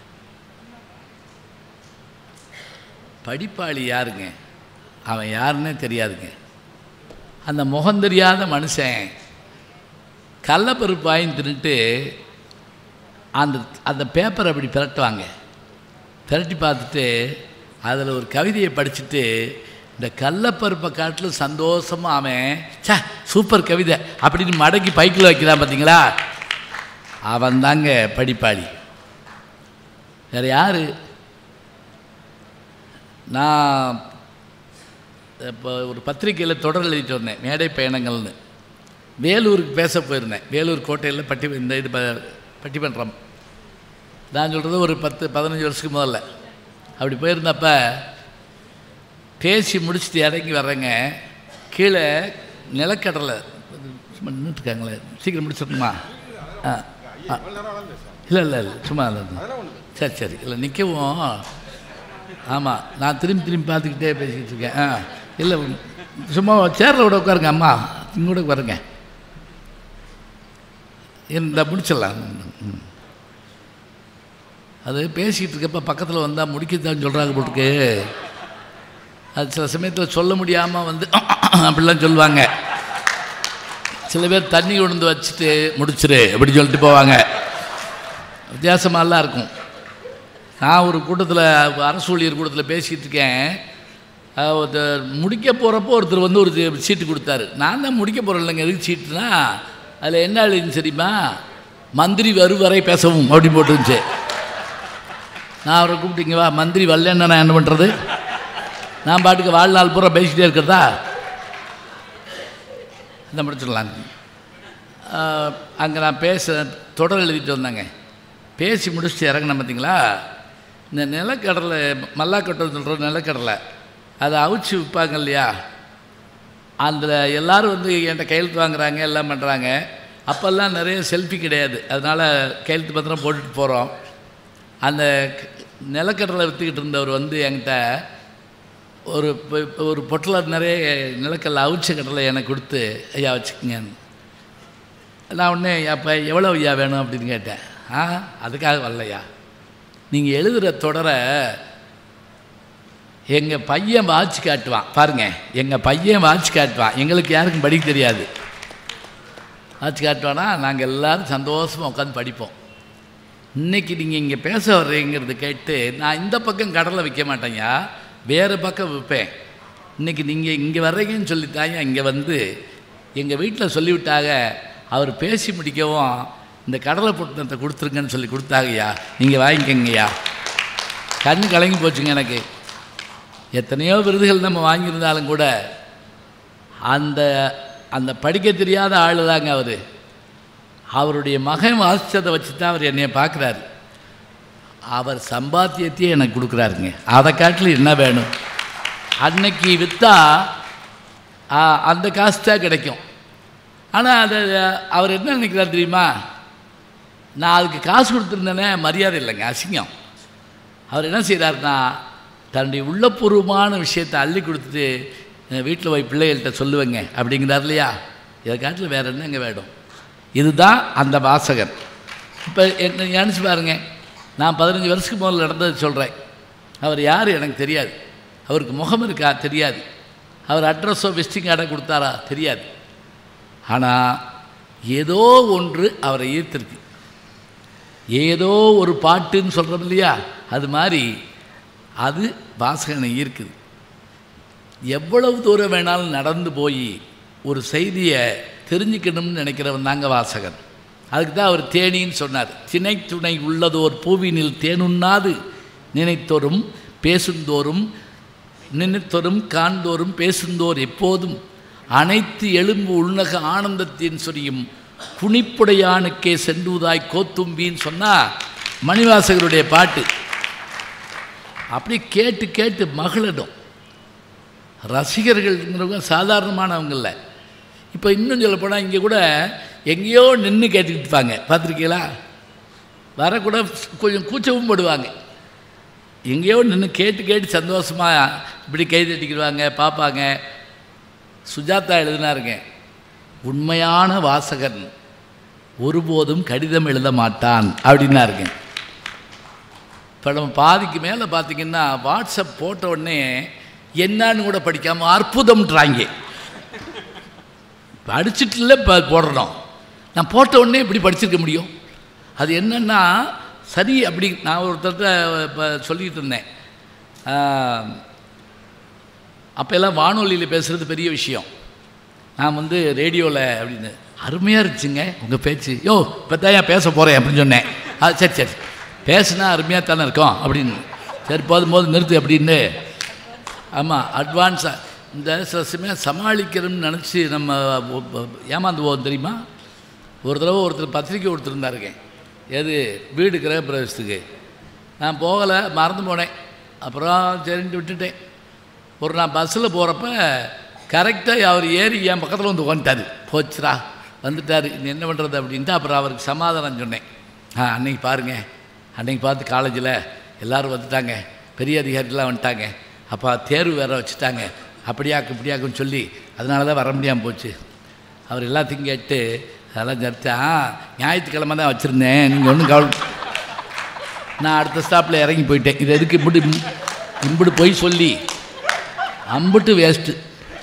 படிப்பாளி யாருங்க அவன் யாருன்னே தெரியாதுங்க அந்த முகம் தெரியாத மனுஷன் கள்ளப்பருப்பாயும் தின்னுட்டு அந்த அந்த பேப்பரை அப்படி பிரட்டுவாங்க பிரட்டி பார்த்துட்டு அதில் ஒரு கவிதையை படிச்சுட்டு இந்த கள்ளப்பருப்பை காட்டிலும் சந்தோஷமாக அவன் சே சூப்பர் கவிதை அப்படின்னு மடக்கி பைக்கில் வைக்கிறான் பார்த்தீங்களா அவன் தாங்க படிப்பாளி வேறு யார் நான் இப்போ ஒரு பத்திரிக்கையில் தொடர் எழுதிட்டு வந்தேன் மேடை பயணங்கள்னு வேலூருக்கு பேச போயிருந்தேன் வேலூர் கோட்டையில் பட்டி இந்த இது ப- பட்டிமன்றம் நான் சொல்கிறது ஒரு பத்து பதினஞ்சு வருஷத்துக்கு முதல்ல அப்படி போயிருந்தப்ப பேசி முடிச்சுட்டு இறங்கி வர்றேங்க கீழே நிலக்கடலை சும்மா நின்றுட்டுருக்காங்களே சீக்கிரம் முடிச்சிடணுமா ஆ ஆ இல்லை இல்லை இல்லை சும்மா இல்லை சரி சரி இல்லை நிற்கவும் ஆமாம் நான் திரும்பி திரும்பி பார்த்துக்கிட்டே பேசிக்கிட்டு இருக்கேன் ஆ இல்லை சும்மா சேரில் விட உட்காருங்க அம்மா இங்க கூட உட்காருங்க இந்த முடிச்சிடலாம் ம். அது பேசிக்கிட்டு இருக்கப்ப பக்கத்தில் வந்தால் முடிக்கத்தான் சொல்கிறாங்க போட்டுருக்கு அது சில சமயத்தில் சொல்ல முடியாமல் வந்து அப்படிலாம் சொல்லுவாங்க சில பேர் தண்ணி கொண்டு வந்து வச்சுட்டு முடிச்சிரு அப்படி சொல்லிட்டு போவாங்க வித்தியாசமாலாம் இருக்கும் நான் ஒரு கூட்டத்தில் அரசு ஊழியர் கூட்டத்தில் பேசிக்கிட்டு இருக்கேன் அஹ் ஒருத்தர் முடிக்க போகிறப்போ ஒருத்தர் வந்து ஒரு சி- சீட்டு கொடுத்தாரு நான் தான் முடிக்க போகிறேன் இல்லைங்க எதுக்கு சீட்டுனா அதில் என்ன எழுதுன்னு தெரியுமா மந்திரி வரும் வரை பேசவும் அப்படின்னு போட்டுருந்துச்சு நான் அவரை கூப்பிட்டீங்க வா மந்திரி வரலன்னா நான் என்ன பண்ணுறது நான் பாட்டுக்கு வாழ்நாள் பூரா பேசிக்கிட்டே இருக்கிறதா இந்த முடிச்சிடலாம் அங்கே நான் பேச தொடர் எழுதிட்டு வந்தேங்க பேசி முடிச்சுட்டு இறங்கினேன் பார்த்தீங்களா இந்த நிலக்கடலை மல்லாக்கொட்டை சொல்கிற நிலக்கடலை அதை அவிச்சு விற்பாங்க இல்லையா அந்த எல்லாரும் வந்து என்கிட்ட கையெழுத்து வாங்குறாங்க எல்லாம் பண்ணுறாங்க அப்போல்லாம் நிறைய செல்ஃபி கிடையாது அதனால் கையெழுத்து பத்திரம் போட்டுட்டு போகிறோம் அந்த க- நிலக்கடலை விற்றுக்கிட்டு இருந்தவர் வந்து என்கிட்ட ஒரு பொ- ஒரு பொட்டலம் நிறைய நிலக்கடலை அவிச்ச கடலை எனக்கு கொடுத்து ஐயா வச்சுக்கங்கன்னு நான் உடனே அப்போ எவ்வளோ ஐயா வேணும் அப்படின்னு கேட்டேன் ஆ அதுக்காக வரலையா நீங்கள் எழுதுகிற தொடரை எங்கள் பையன் வாட்ச் காட்டுவான் பாருங்க எங்கள் பையன் வாட்ச் காட்டுவான் எங்களுக்கு யாருக்கும் படிக்க தெரியாது வாட்ச் காட்டுவானா நாங்கள் எல்லாரும் சந்தோஷமாக உட்காந்து படிப்போம் இன்னைக்கு நீங்கள் இங்கே பேச வர்றீங்கிறது கேட்டு நான் இந்த பக்கம் கடலை விற்க மாட்டேன்யா வேறு பக்கம் விற்பேன் இன்னைக்கு நீங்கள் இங்கே வர்றீங்கன்னு சொல்லித்தாங்க இங்கே வந்து எங்கள் வீட்டில் சொல்லிவிட்டாங்க அவர் பேசி முடிக்கவும் இந்த கடலை பொட்டணத்தை கொடுத்துருங்கன்னு சொல்லி கொடுத்தாங்கய்யா நீங்கள் வாங்கிக்கங்கய்யா கண்ணு கலங்கி போச்சுங்க எனக்கு எத்தனையோ விருதுகள் நம்ம வாங்கியிருந்தாலும் கூட அந்த அந்த படிக்க தெரியாத ஆள் தாங்க அவர் அவருடைய மகன் வாசித்ததை வச்சு தான் அவர் என்னைய பார்க்குறாரு அவர் சம்பாத்தியத்தையே எனக்கு கொடுக்குறாருங்க அதை காட்டில் என்ன வேணும் அன்னைக்கு விற்றா அந்த காசு தான் கிடைக்கும் ஆனால் அது அவர் என்ன நினைக்கிறார் தெரியுமா நான் அதுக்கு காசு கொடுத்துருந்தேனே மரியாதை இல்லைங்க அசிங்கம் அவர் என்ன செய்கிறாருன்னா தன்னுடைய உள்ளபூர்வமான விஷயத்தை அள்ளி கொடுத்துட்டு வீட்டில் போய் பிள்ளைகள்கிட்ட சொல்லுவேங்க அப்படிங்கிறார் இல்லையா இதை காட்டில் வேறு என்னங்க வேணும் இதுதான் அந்த வாசகன் இப்போ என்ன நினச்சி பாருங்க நான் பதினஞ்சு வருஷத்துக்கு முதல்ல நடந்தது சொல்கிறேன் அவர் யார் எனக்கு தெரியாது அவருக்கு முகம் இருக்கா தெரியாது அவர் அட்ரஸோ விசிட்டிங் கார்டை கொடுத்தாரா தெரியாது ஆனால் ஏதோ ஒன்று அவரை ஈர்த்திருக்கு ஏதோ ஒரு பாட்டுன்னு சொல்கிறோம் இல்லையா அது மாதிரி அது வாசகனை ஈர்க்குது எவ்வளவு தூரம் வேணாலும் நடந்து போய் ஒரு செய்தியை தெரிஞ்சுக்கணும்னு நினைக்கிறவன் தாங்க வாசகன் அதுக்கு தான் அவர் தேனின்னு சொன்னார் திணை துணை உள்ளதோர் பூவினில் தேனுண்ணாது நினைத்தோறும் பேசுந்தோறும் நினைத்தோறும் காண்தோறும் பேசுந்தோர் எப்போதும் அனைத்து எலும்பு உள்நக ஆனந்தத்தின் சொரியும் குனிப்புடையானுக்கே சென்றுவதாய் கோத்தும்பின்னு சொன்னால் மணிவாசகருடைய பாட்டு அப்படி கேட்டு கேட்டு மகளிடும் ரசிகர்கள்ங்கிறவங்க சாதாரணமானவங்க இல்லை இப்போ இன்னும் சொல்ல போனால் இங்கே கூட எங்கேயோ நின்று கேட்டுக்கிட்டு இருப்பாங்க பார்த்துருக்கீங்களா வரக்கூட கொஞ்சம் கூச்சமும் படுவாங்க எங்கேயோ நின்று கேட்டு கேட்டு சந்தோஷமாக இப்படி கை தட்டிக்கிடுவாங்க பார்ப்பாங்க சுஜாதா எழுதினாருங்க உண்மையான வாசகன் ஒருபோதும் கடிதம் எழுத மாட்டான் அப்படின்னாருங்க இப்போ நம்ம பாதிக்கு மேலே பார்த்தீங்கன்னா வாட்ஸ்அப் போட்ட உடனே என்னன்னு கூட படிக்காமல் அற்புதம்ன்றாங்க படிச்சுட்டுல இப்போ போடுறோம் நான் போட்ட உடனே இப்படி படிச்சிருக்க முடியும் அது என்னன்னா சரி அப்படி நான் ஒருத்தர்கிட்ட இப்போ சொல்லிகிட்டு இருந்தேன் அப்போ எல்லாம் வானொலியில் பேசுகிறது பெரிய விஷயம் நான் வந்து ரேடியோவில் அப்படின்னு அருமையாக இருந்துச்சுங்க உங்கள் பேச்சு யோ இப்போ தான் பேச போகிறேன் அப்படின்னு சொன்னேன் ஆ சரி சரி பேசுனா அருமையாக தானே இருக்கும் அப்படின்னு சரி போதும் போது நிறுத்து அப்படின்னு ஆமாம் அட்வான்ஸாக இந்த சில சமயம் சமாளிக்கிறோம்னு நினச்சி நம்ம ஏமாந்து போவோம் தெரியுமா ஒரு தடவை ஒருத்தர் பத்திரிக்கை கொடுத்துருந்தாருங்க எது வீடு கிரக பிரவேசத்துக்கு நான் போகலை மறந்து போனேன் அப்புறம் சரின்ட்டு விட்டுட்டேன் ஒரு நான் பஸ்ஸில் போகிறப்ப கரெக்டாக அவர் ஏறி என் பக்கத்தில் வந்து உட்காந்துட்டாரு போச்சுரா வந்துட்டார் நீ என்ன பண்ணுறது அப்படின்ட்டு அப்புறம் அவருக்கு சமாதானம் சொன்னேன் ஆ அன்னைக்கு பாருங்கள் அன்னைக்கு பார்த்து காலேஜில் எல்லோரும் வந்துட்டாங்க பெரிய அதிகாரிலாம் வந்துட்டாங்க அப்போ தேர்வு வேறு வச்சுட்டாங்க அப்படியாக்கு இப்படியாக்குன்னு சொல்லி அதனால தான் வர முடியாமல் போச்சு அவர் எல்லாத்தையும் கேட்டு அதெல்லாம் சரித்தா ஞாயிற்றுக்கிழமை தான் வச்சுருந்தேன் நீங்கள் ஒன்றும் கவலை நான் அடுத்த ஸ்டாப்பில் இறங்கி போயிட்டேன் இது எதுக்கு இப்படி இம்புட்டு போய் சொல்லி அம்புட்டு வேஸ்ட்டு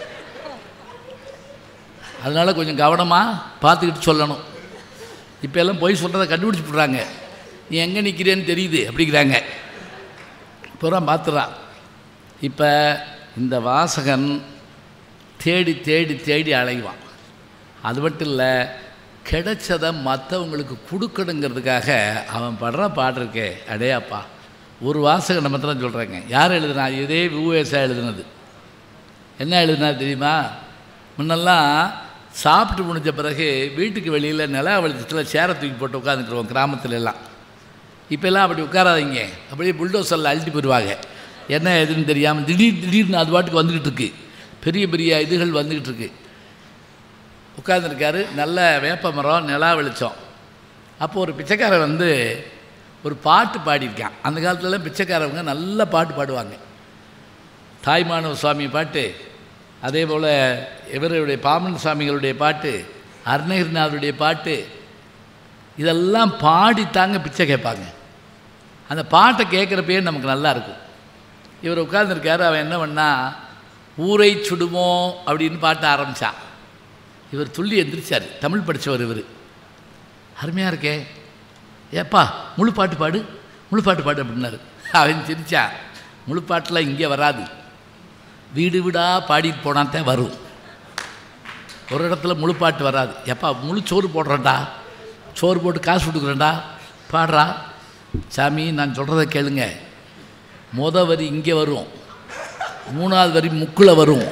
அதனால் கொஞ்சம் கவனமாக பார்த்துக்கிட்டு சொல்லணும் இப்போ எல்லாம் போய் சொல்கிறத கண்டுபிடிச்சி விட்றாங்க நீ எங்கே நிற்கிறேன்னு தெரியுது அப்படிங்கிறாங்க பூரா பார்த்துறான் இப்போ இந்த வாசகன் தேடி தேடி தேடி அலைவான் அது மட்டும் இல்லை கிடைச்சதை மற்றவங்களுக்கு கொடுக்கணுங்கிறதுக்காக அவன் படுற பாட்டு இருக்கே அடேயாப்பா ஒரு வாசகனை மாத்திரம் சொல்கிறேங்க யார் எழுதுனா இதே விவேசா எழுதுனது என்ன எழுதுனா தெரியுமா முன்னெல்லாம் சாப்பிட்டு முடிஞ்ச பிறகு வீட்டுக்கு வெளியில் நில வெளிச்சத்தில் சேரை தூக்கி போட்டு உட்காந்துக்குருவோம் கிராமத்துல எல்லாம் இப்போல்லாம் அப்படி உட்காராதீங்க அப்படியே புல்டோசரில் அழுத்தி போயிடுவாங்க என்ன எதுன்னு தெரியாமல் திடீர் திடீர்னு அது பாட்டுக்கு வந்துக்கிட்டு இருக்கு பெரிய பெரிய இதுகள் வந்துக்கிட்டு இருக்கு உட்காந்துருக்காரு நல்ல வேப்ப மரம் நிலா வெளிச்சம் அப்போ ஒரு பிச்சைக்காரன் வந்து ஒரு பாட்டு பாடியிருக்கான் அந்த காலத்துலலாம் பிச்சைக்காரவங்க நல்ல பாட்டு பாடுவாங்க தாய்மானவ சுவாமி பாட்டு அதே போல் இவருடைய பாமன் சுவாமிகளுடைய பாட்டு அருணகிரிநாதருடைய பாட்டு இதெல்லாம் பாடித்தாங்க பிச்சை கேட்பாங்க அந்த பாட்டை கேட்குறப்பயே நமக்கு நல்லா இருக்கும் இவர் உட்கார்ந்துருக்காரு அவன் என்ன பண்ணா ஊரை சுடுமோ அப்படின்னு பாட்ட ஆரம்பித்தான் இவர் துள்ளி எந்திரிச்சார் தமிழ் படித்தவர் இவர் அருமையாக இருக்கே ஏப்பா முழு பாட்டு பாடு முழு பாட்டு பாடு அப்படின்னாரு அவன் சிரிச்சான் முழு பாட்டெலாம் இங்கே வராது வீடு வீடாக பாடிட்டு போனால் தான் வரும் ஒரு இடத்துல முழு பாட்டு வராது எப்பா முழு சோறு போடுறேன்டா சோறு போட்டு காசு கொடுக்குறேன்டா பாடுறா சாமி நான் சொல்கிறத கேளுங்க மொத வரி இங்கே வரும் மூணாவது வரி முக்கில் வரும்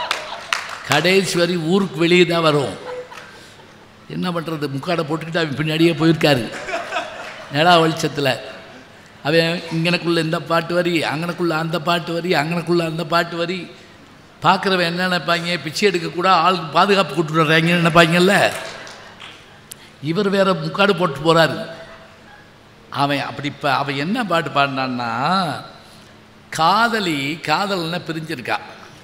கடைசி வரி ஊருக்கு வெளியே தான் வரும் என்ன பண்ணுறது முக்காடை போட்டுக்கிட்டு அவன் பின்னாடியே போயிருக்காரு நிலா வெளிச்சத்தில் அவன் இங்கனக்குள்ள இந்த பாட்டு வரி அங்கனக்குள்ள அந்த பாட்டு வரி அங்கனக்குள்ள அந்த பாட்டு வரி பார்க்குறவன் என்ன நினைப்பாங்க பிச்சை எடுக்கக்கூட ஆளுக்கு பாதுகாப்பு கூட்டு வர்றாங்கன்னு நினைப்பாங்கல்ல இவர் வேற முக்காடு போட்டு போகிறாரு அவன் அப்படி இப்போ அவன் என்ன பாட்டு பாடினான்னா காதலி காதல்னா பிரிஞ்சிருக்கா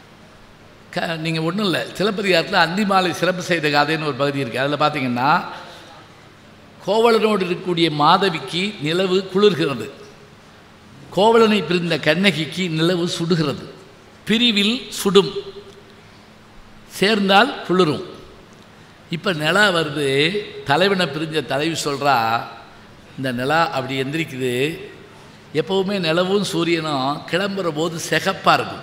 க நீங்கள் ஒன்றும் இல்லை சிலப்பதிகாரத்தில் அந்திமாலை சிறப்பு செய்த காதைன்னு ஒரு பகுதி இருக்குது அதில் பார்த்தீங்கன்னா கோவலனோடு இருக்கக்கூடிய மாதவிக்கு நிலவு குளிர்கிறது கோவலனை பிரிந்த கண்ணகிக்கு நிலவு சுடுகிறது பிரிவில் சுடும் சேர்ந்தால் குளிரும் இப்போ நிலா வருது தலைவனை பிரிஞ்ச தலைவி சொல்கிறா இந்த நிலா அப்படி எந்திரிக்குது எப்போவுமே நிலவும் சூரியனும் கிளம்புற போது சிகப்பாக இருக்கும்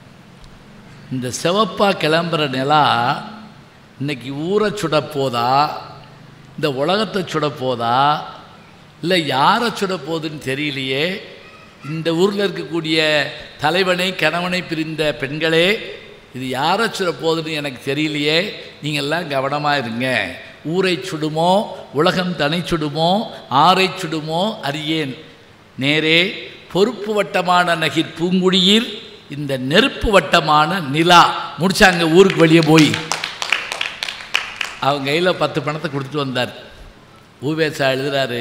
இந்த சிவப்பாக கிளம்புற நிலா இன்னைக்கு ஊரை சுட போதா இந்த உலகத்தை சுட போதா இல்லை யாரை சுட போகுதுன்னு தெரியலையே இந்த ஊரில் இருக்கக்கூடிய தலைவனை கணவனை பிரிந்த பெண்களே இது யாரை சுட போகுதுன்னு எனக்கு தெரியலையே நீங்கள்லாம் கவனமாக இருங்க ஊரை சுடுமோ உலகம் தனை சுடுமோ ஆரை சுடுமோ அறியேன் நேரே பொறுப்பு வட்டமான நகிர் பூங்குடியில் இந்த நெருப்பு வட்டமான நிலா முடிச்சாங்க ஊருக்கு வெளியே போய் அவங்க கையில் பத்து பணத்தை கொடுத்துட்டு வந்தார் ஊவேசா எழுதுறாரு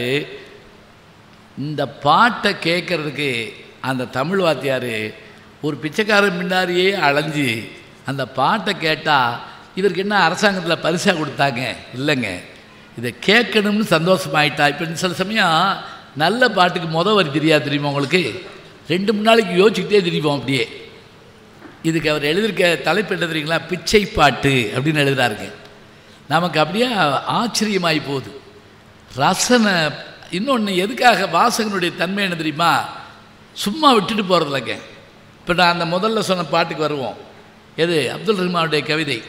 இந்த பாட்டை கேட்கறதுக்கு அந்த தமிழ் வாத்தியார் ஒரு பிச்சைக்காரன் பின்னாடியே அலைஞ்சு அந்த பாட்டை கேட்டால் இவருக்கு என்ன அரசாங்கத்தில் பரிசாக கொடுத்தாங்க இல்லைங்க இதை கேட்கணும்னு சந்தோஷமாயிட்டா இப்போ சில சமயம் நல்ல பாட்டுக்கு முத வரி தெரியாது தெரியுமா உங்களுக்கு ரெண்டு மூணு நாளைக்கு யோசிச்சுக்கிட்டே தெரியுவோம் அப்படியே இதுக்கு அவர் எழுதியிருக்க தலைப்பு என்ன தெரியுங்களா பிச்சை பாட்டு அப்படின்னு எழுதுறாருங்க நமக்கு அப்படியே ஆச்சரியமாகி போகுது ரசனை இன்னொன்று எதுக்காக வாசகனுடைய தன்மை என்ன தெரியுமா சும்மா விட்டுட்டு போகிறதில்லங்க இப்போ நான் அந்த முதல்ல சொன்ன பாட்டுக்கு வருவோம் எது அப்துல் ரஹ்மானுடைய கவிதை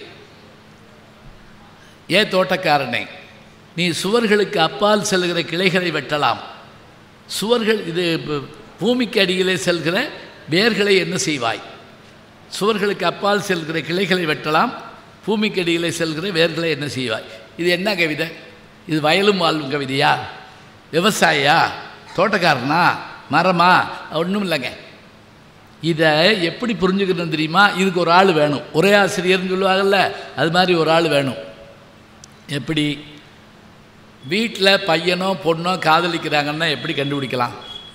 ஏ தோட்டக்காரனே நீ சுவர்களுக்கு அப்பால் செல்கிற கிளைகளை வெட்டலாம் சுவர்கள் இது ப- பூமிக்கு அடியிலே செல்கிற வேர்களை என்ன செய்வாய் சுவர்களுக்கு அப்பால் செல்கிற கிளைகளை வெட்டலாம் பூமிக்கு அடியிலே செல்கிற வேர்களை என்ன செய்வாய் இது என்ன கவிதை இது வயலும் வாழும் கவிதையா விவசாயியா தோட்டக்காரனா மரமா ஒன்றும் இல்லைங்க இதை எப்படி புரிஞ்சுக்கணும் தெரியுமா இதுக்கு ஒரு ஆள் வேணும் ஒரே ஆசிரியர்னு சொல்லுவாங்கல்ல அது மாதிரி ஒரு ஆள் வேணும் எப்படி வீட்டில் பையனோ பொண்ணோ காதலிக்கிறாங்கன்னா எப்படி கண்டுபிடிக்கலாம்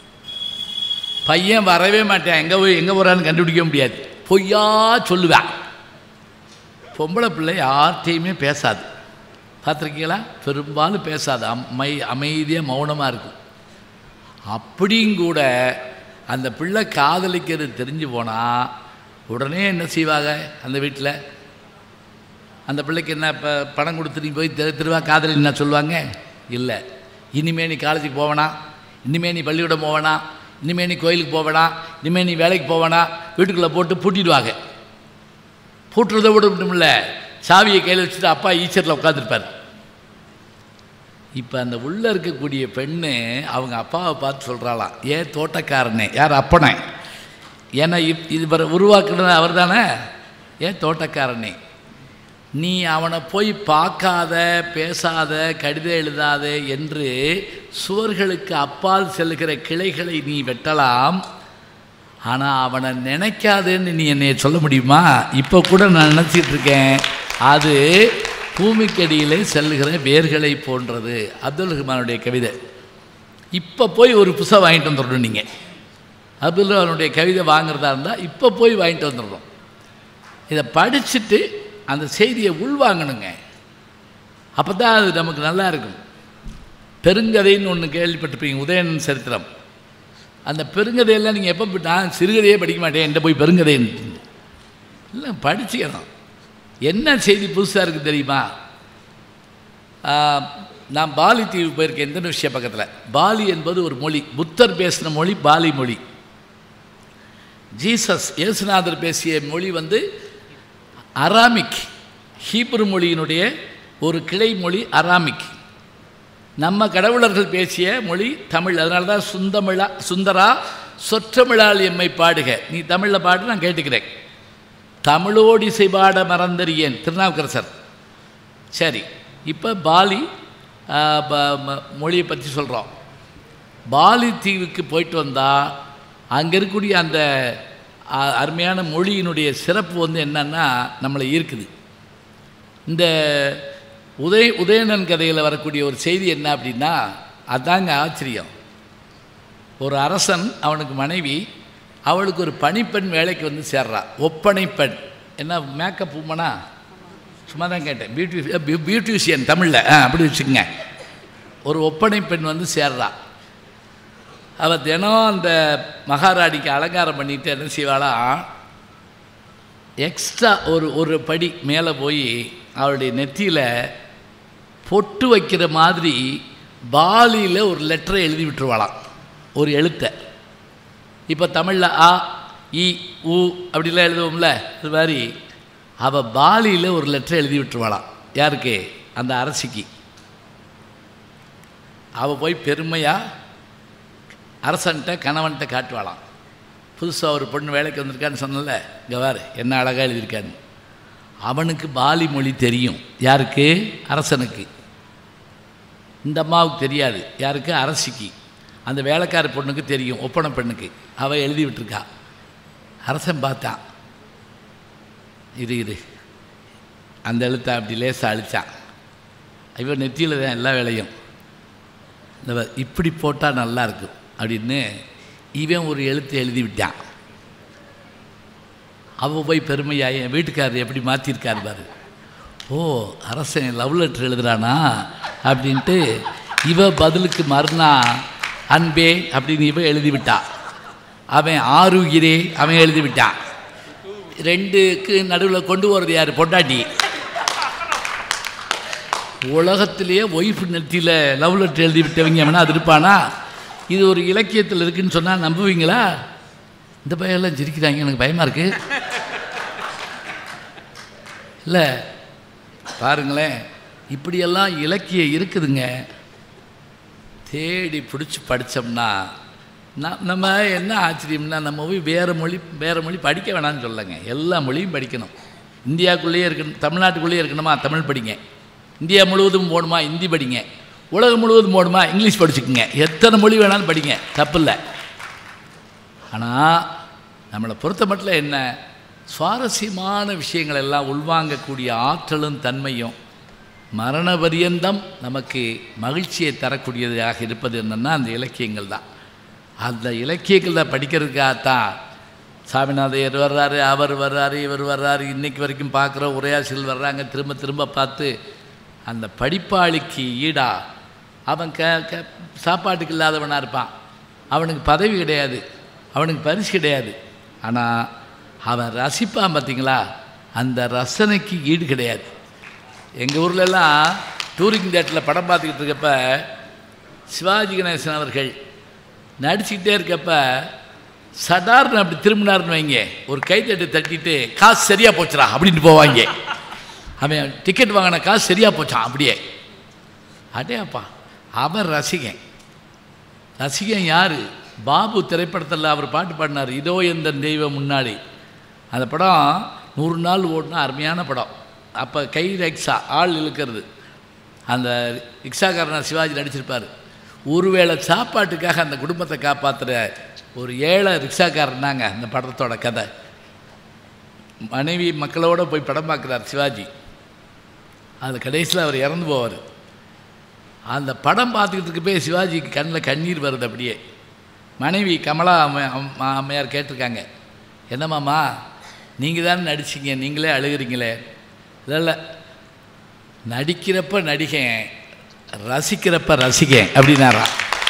பையன் வரவே மாட்டேன் எங்கே போய் எங்கே போகிறான்னு கண்டுபிடிக்க முடியாது பொய்யா சொல்லுவேன் பொம்பளை பிள்ளை யார்கிட்டையுமே பேசாது பார்த்துருக்கீங்களா பெரும்பாலும் பேசாது அமை அமைதியாக மௌனமாக இருக்கும் அப்படியும் கூட அந்த பிள்ளை காதலிக்கிறது தெரிஞ்சு போனால் உடனே என்ன செய்வாங்க அந்த வீட்டில் அந்த பிள்ளைக்கு என்ன இப்போ பணம் கொடுத்து நீ போய் திரு திருவா காதலி என்ன சொல்லுவாங்க இல்லை இனிமே நீ காலேஜுக்கு போவேனா இனிமே நீ பள்ளிக்கூடம் போவேனா இனிமே நீ கோயிலுக்கு போவேனா இனிமே நீ வேலைக்கு போவேனா வீட்டுக்குள்ளே போட்டு பூட்டிடுவாங்க பூட்டுறதை விட முடியுமில்ல சாவியை கையில் வச்சுட்டு அப்பா ஈச்சரில் உட்காந்துருப்பார் இப்போ அந்த உள்ளே இருக்கக்கூடிய பெண்ணு அவங்க அப்பாவை பார்த்து சொல்கிறாளாம் ஏன் தோட்டக்காரனே யார் அப்பனே ஏன்னா இப் இது உருவாக்குனது அவர் தானே ஏன் தோட்டக்காரனே நீ அவனை போய் பார்க்காத பேசாத கடிதம் எழுதாத என்று சுவர்களுக்கு அப்பால் செல்கிற கிளைகளை நீ வெட்டலாம் ஆனால் அவனை நினைக்காதேன்னு நீ என்னை சொல்ல முடியுமா இப்போ கூட நான் நினச்சிட்டு இருக்கேன் அது பூமிக்கடியிலே செல்லுகிற வேர்களை போன்றது அப்துல் ரஹ்மானுடைய கவிதை இப்போ போய் ஒரு புஸ்தகம் வாங்கிட்டு வந்துடணும் நீங்கள் அப்துல் ரஹ்மானுடைய கவிதை வாங்குறதா இருந்தால் இப்போ போய் வாங்கிட்டு வந்துடணும் இதை படிச்சுட்டு அந்த செய்தியை உள்வாங்கணுங்க அப்போ தான் அது நமக்கு நல்லா இருக்கும் பெருங்கதைன்னு ஒன்று கேள்விப்பட்டிருப்பீங்க உதயணன் சரித்திரம் அந்த பெருங்கதையெல்லாம் நீங்கள் எப்போ நான் சிறுகதையே படிக்க மாட்டேன் என்கிட்ட போய் பெருங்கதைன்னு இல்லை படிச்சுக்கணும் என்ன செய்தி புதுசாக இருக்குது தெரியுமா ஆ, நான் பாலி தீவு போயிருக்கேன் இந்தோனேஷியா பக்கத்தில் பாலி என்பது ஒரு மொழி புத்தர் பேசின மொழி பாலி மொழி ஜீசஸ் இயேசுநாதர் பேசிய மொழி வந்து அராமிக் ஹீப்ரு மொழியினுடைய ஒரு கிளை மொழி அராமிக் நம்ம கடவுளர்கள் பேசிய மொழி தமிழ் அதனால தான் சுந்தமிழா சுந்தரா சொற்றமிழால் எம்மை பாடுக நீ தமிழில் பாடு நான் கேட்டுக்கிறேன் தமிழோடிசை பாட மறந்தறியேன் திருநாவுக்கரசர் சரி இப்போ பாலி ஆ, ப- ம- மொழியை பற்றி சொல்கிறோம் பாலி தீவுக்கு போயிட்டு வந்தால் அங்கே இருக்கக்கூடிய அந்த அ, அருமையான மொழியினுடைய சிறப்பு வந்து என்னன்னா நம்மளை ஈர்க்குது இந்த உதய உதயணன் கதையில் வரக்கூடிய ஒரு செய்தி என்ன அப்படின்னா அதாங்க ஆச்சரியம் ஒரு அரசன் அவனுக்கு மனைவி அவளுக்கு ஒரு பணிப்பெண் வேலைக்கு வந்து சேர்றா ஒப்பனை பெண் என்ன மேக்கப் உமனா சும்மா தான் கேட்டேன் பியூட்டி பியூட்டிஷியன் தமிழில் ஆ அப்படி வச்சுக்கோங்க ஒரு ஒப்பனை பெண் வந்து சேர்றா அவள் தினம் அந்த மகாராணிக்கு அலங்காரம் பண்ணிட்டு என்ன செய்வாளா எக்ஸ்ட்ரா ஒரு ஒரு படி மேலே போய் அவளுடைய நெத்தியில் பொட்டு வைக்கிற மாதிரி பாலியில் ஒரு லெட்டரை எழுதி விட்டுருவாளாம் ஒரு எழுத்தை இப்போ தமிழில் ஆ இ உ அப்படிலாம் எழுதுவோம்ல இது மாதிரி அவள் பாலியில் ஒரு லெட்டரை எழுதி விட்டுருவாளாம் யாருக்கு அந்த அரசிக்கு அவள் போய் பெருமையாக அரசன்ட்ட கணவன்கிட்ட காட்டுவாளாம் புதுசாக ஒரு பொண்ணு வேலைக்கு வந்திருக்கான்னு சொன்னல இங்கே பாரு என்ன அழகாக எழுதியிருக்கான்னு அவனுக்கு பாலி மொழி தெரியும் யாருக்கு அரசனுக்கு இந்த அம்மாவுக்கு தெரியாது யாருக்கு அரசிக்கு அந்த வேலைக்கார பொண்ணுக்கு தெரியும் ஒப்பனை பெண்ணுக்கு அவள் எழுதி விட்டுருக்கா அரசன் பார்த்தான் இரு இரு அந்த எழுத்தை அப்படி லேசாக அழிச்சான் இவன் நெத்தியில் தான் எல்லா வேலையும் இந்த வ- இப்படி போட்டால் நல்லா இருக்கும் அப்படின்னு இவன் ஒரு எழுத்து எழுதி விட்டான் அவள் போய் பெருமையாக என் வீட்டுக்காரர் எப்படி மாற்றிருக்காரு பாரு ஓ அரசன் லவ் லெட்டர் எழுதுறானா அப்படின்ட்டு இவ பதிலுக்கு மறுநா அன்பே அப்படின்னு இவ எழுதி விட்டா அவன் ஆருயிரே அவன் எழுதி விட்டான் ரெண்டுக்கு நடுவில் கொண்டு போகிறது யார் பொண்டாட்டி உலகத்திலேயே ஒய்ஃப் நெத்தியில் லவ் லெட்டர் எழுதி விட்டவங்க வேணா அது இருப்பானா இது ஒரு இலக்கியத்தில் இருக்குன்னு சொன்னால் நம்புவீங்களா இந்த பையெல்லாம் சிரிக்கிறாங்க எனக்கு பயமாக இருக்கு இல்லை பாருங்களேன் இப்படியெல்லாம் இலக்கியம் இருக்குதுங்க தேடி பிடிச்சி படித்தோம்னா ந- நம்ம என்ன ஆச்சரியம்னா நம்ம போய் வேறு மொழி வேறு மொழி படிக்க வேணாம்னு சொல்லலைங்க எல்லா மொழியும் படிக்கணும் இந்தியாவுக்குள்ளேயே இருக்கணும் தமிழ்நாட்டுக்குள்ளேயே இருக்கணுமா தமிழ் படிங்க இந்தியா முழுவதும் போகணுமா ஹிந்தி படிங்க உலகம் முழுவதும் போகணுமா இங்கிலீஷ் படிச்சுக்குங்க எத்தனை மொழி வேணாலும் படிங்க தப்பில்லை ஆனால் நம்மளை பொறுத்த மட்டும் என்ன சுவாரஸ்யமான விஷயங்கள் எல்லாம் உள்வாங்கக்கூடிய ஆற்றலும் தன்மையும் மரண பரியந்தம் நமக்கு மகிழ்ச்சியை தரக்கூடியதாக இருப்பது என்னென்னா அந்த இலக்கியங்கள் தான் அந்த இலக்கியங்களை படிக்கிறதுக்காகத்தான் சாமிநாதையர் வர்றாரு அவர் வர்றாரு இவர் வர்றாரு இன்னைக்கு வரைக்கும் பார்க்குற உரையாசிரியர் வர்றாங்க திரும்ப திரும்ப பார்த்து அந்த படிப்பாளிக்கு ஈடா அவன் க க சாப்பாட்டுக்கு இல்லாதவனாக இருப்பான் அவனுக்கு பதவி கிடையாது அவனுக்கு பரிசு கிடையாது ஆனால் அவன் ரசிப்பான் பார்த்தீங்களா அந்த ரசனைக்கு ஈடு கிடையாது எங்கள் ஊர்லெல்லாம் டூரிங் தேட்டரில் படம் பார்த்துக்கிட்டு இருக்கப்ப சிவாஜி கணேசன் அவர்கள் நடிச்சுக்கிட்டே இருக்கப்ப சடார்னு அப்படி திரும்பினார்னு வைங்க ஒரு கைத்தட்டு தட்டிட்டு காசு சரியாக போச்சுடா அப்படின்ட்டு போவாங்க அவன் டிக்கெட் வாங்கின காசு சரியாக போச்சான் அப்படியே அடேப்பா அவன் ரசிகன் ரசிகன் யார் பாபு திரைப்படத்தில் அவர் பாட்டு பாடினார் இதோ எந்த தெய்வம் முன்னாடி அந்த படம் நூறு நாள் ஓடினா அருமையான படம் அப்போ கை ரிக்ஷா ஆள் இழுக்கிறது அந்த ரிக்ஷாக்காரனை சிவாஜி நடிச்சிருப்பார் ஒருவேளை சாப்பாட்டுக்காக அந்த குடும்பத்தை காப்பாற்றுற ஒரு ஏழை ரிக்ஷாக்காரன் தாங்க அந்த படத்தோட கதை மனைவி மக்களோடு போய் படம் பார்க்குறார் சிவாஜி அது கடைசியில் அவர் இறந்து போவார் அந்த படம் பார்த்துக்கிட்டு இருக்கப்பே சிவாஜிக்கு கண்ணில் கண்ணீர் வருது அப்படியே மனைவி கமலா அம்மை- அம்மா அம்மையார் கேட்டிருக்காங்க என்னம்மாம்மா நீங்கள் தானே நடிச்சீங்க நீங்களே அழுகிறீங்களே இல்லை இல்லை நடிக்கிறப்ப நடிகன் ரசிக்கிறப்ப ரசிகன் அப்படின்னாரா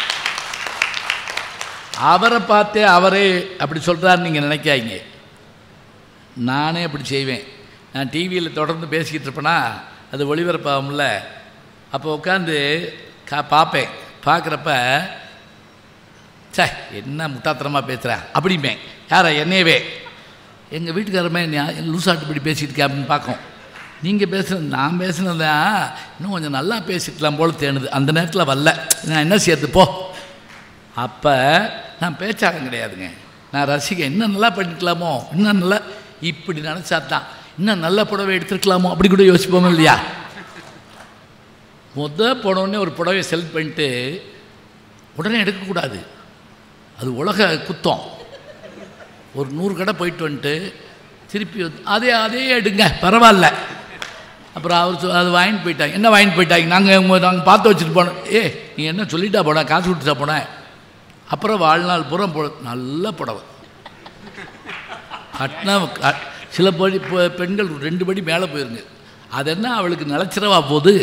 அவரை பார்த்தே அவரே அப்படி சொல்கிறான்னு நீங்கள் நினைக்காதீங்க நானே அப்படி செய்வேன் நான் டிவியில் தொடர்ந்து பேசிக்கிட்டு இருப்பேனா அது ஒளிபரப்பாகும்ல அப்போ உட்காந்து கா பார்ப்பேன் பார்க்குறப்ப சே என்ன முட்டாத்தனமாக பேசுகிறேன் அப்படிமே யாரா என்னையவே எங்கள் வீட்டுக்காரமே லூசாட்டு இப்படி பேசிகிட்டு இருக்கேன் அப்படின்னு பார்க்கும் நீங்கள் பேசுனது நான் பேசுனதா இன்னும் கொஞ்சம் நல்லா பேசிக்கலாம் போல தேணுது அந்த நேரத்தில் வரல நான் என்ன செய்யறது போ அப்போ நான் பேச்சாளன் கிடையாதுங்க நான் ரசிகன் இன்னும் நல்லா பண்ணிக்கலாமோ இன்னும் நல்லா இப்படி நினச்சா தான் இன்னும் நல்ல புடவை எடுத்துருக்கலாமோ அப்படி கூட யோசிப்போம் இல்லையா முத போனோடனே ஒரு புடவையை செலக்ட் பண்ணிட்டு உடனே எடுக்கக்கூடாது அது உலக குத்தம் ஒரு நூறு கடை போயிட்டு வந்துட்டு திருப்பி வந்து அதே அதே எடுங்க பரவாயில்ல அப்புறம் அவர் சொ- அது வாங்கிட்டு போயிட்டாங்க என்ன வாங்கிட்டு போயிட்டாங்க நாங்கள் நாங்கள் பார்த்து வச்சுட்டு போனோம் ஏ நீ என்ன சொல்லிட்டா போன காசு கொடுத்துட்டா போனேன் அப்புறம் வாழ்நாள் புறம் போ நல்ல புடவை கட்டினா க- சில படி பெ- பெண்கள் ரெண்டு படி மேலே போயிருங்க அது என்ன அவளுக்கு நிலச்சிரவா போகுது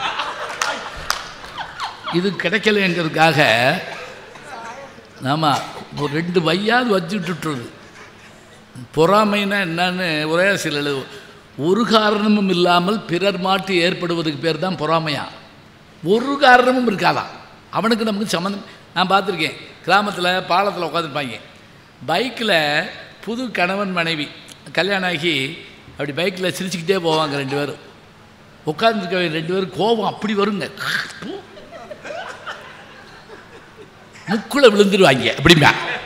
இது கிடைக்கலங்கிறதுக்காக ஆமாம் ஒரு ரெண்டு வையாவது வச்சு விட்டுட்டுறது பொறாமைனா என்னன்னு ஒரே சில எழுது ஒரு காரணமும் இல்லாமல் பிறர் மாட்டு ஏற்படுவதுக்கு பேர் தான் பொறாமையா ஒரு காரணமும் இருக்காதான் அவனுக்கு நமக்கு சம்மந்தம் நான் பார்த்துருக்கேன் கிராமத்தில் பாலத்தில் உட்காந்துருப்பாங்க பைக்கில் புது கணவன் மனைவி கல்யாணம் ஆகி அப்படி பைக்கில் சிரிச்சுக்கிட்டே போவாங்க ரெண்டு பேரும் உட்காந்துருக்க ரெண்டு பேரும் கோபம் அப்படி வருங்க முக்குள்ள விழுந்துருவாங்க அப்படிமா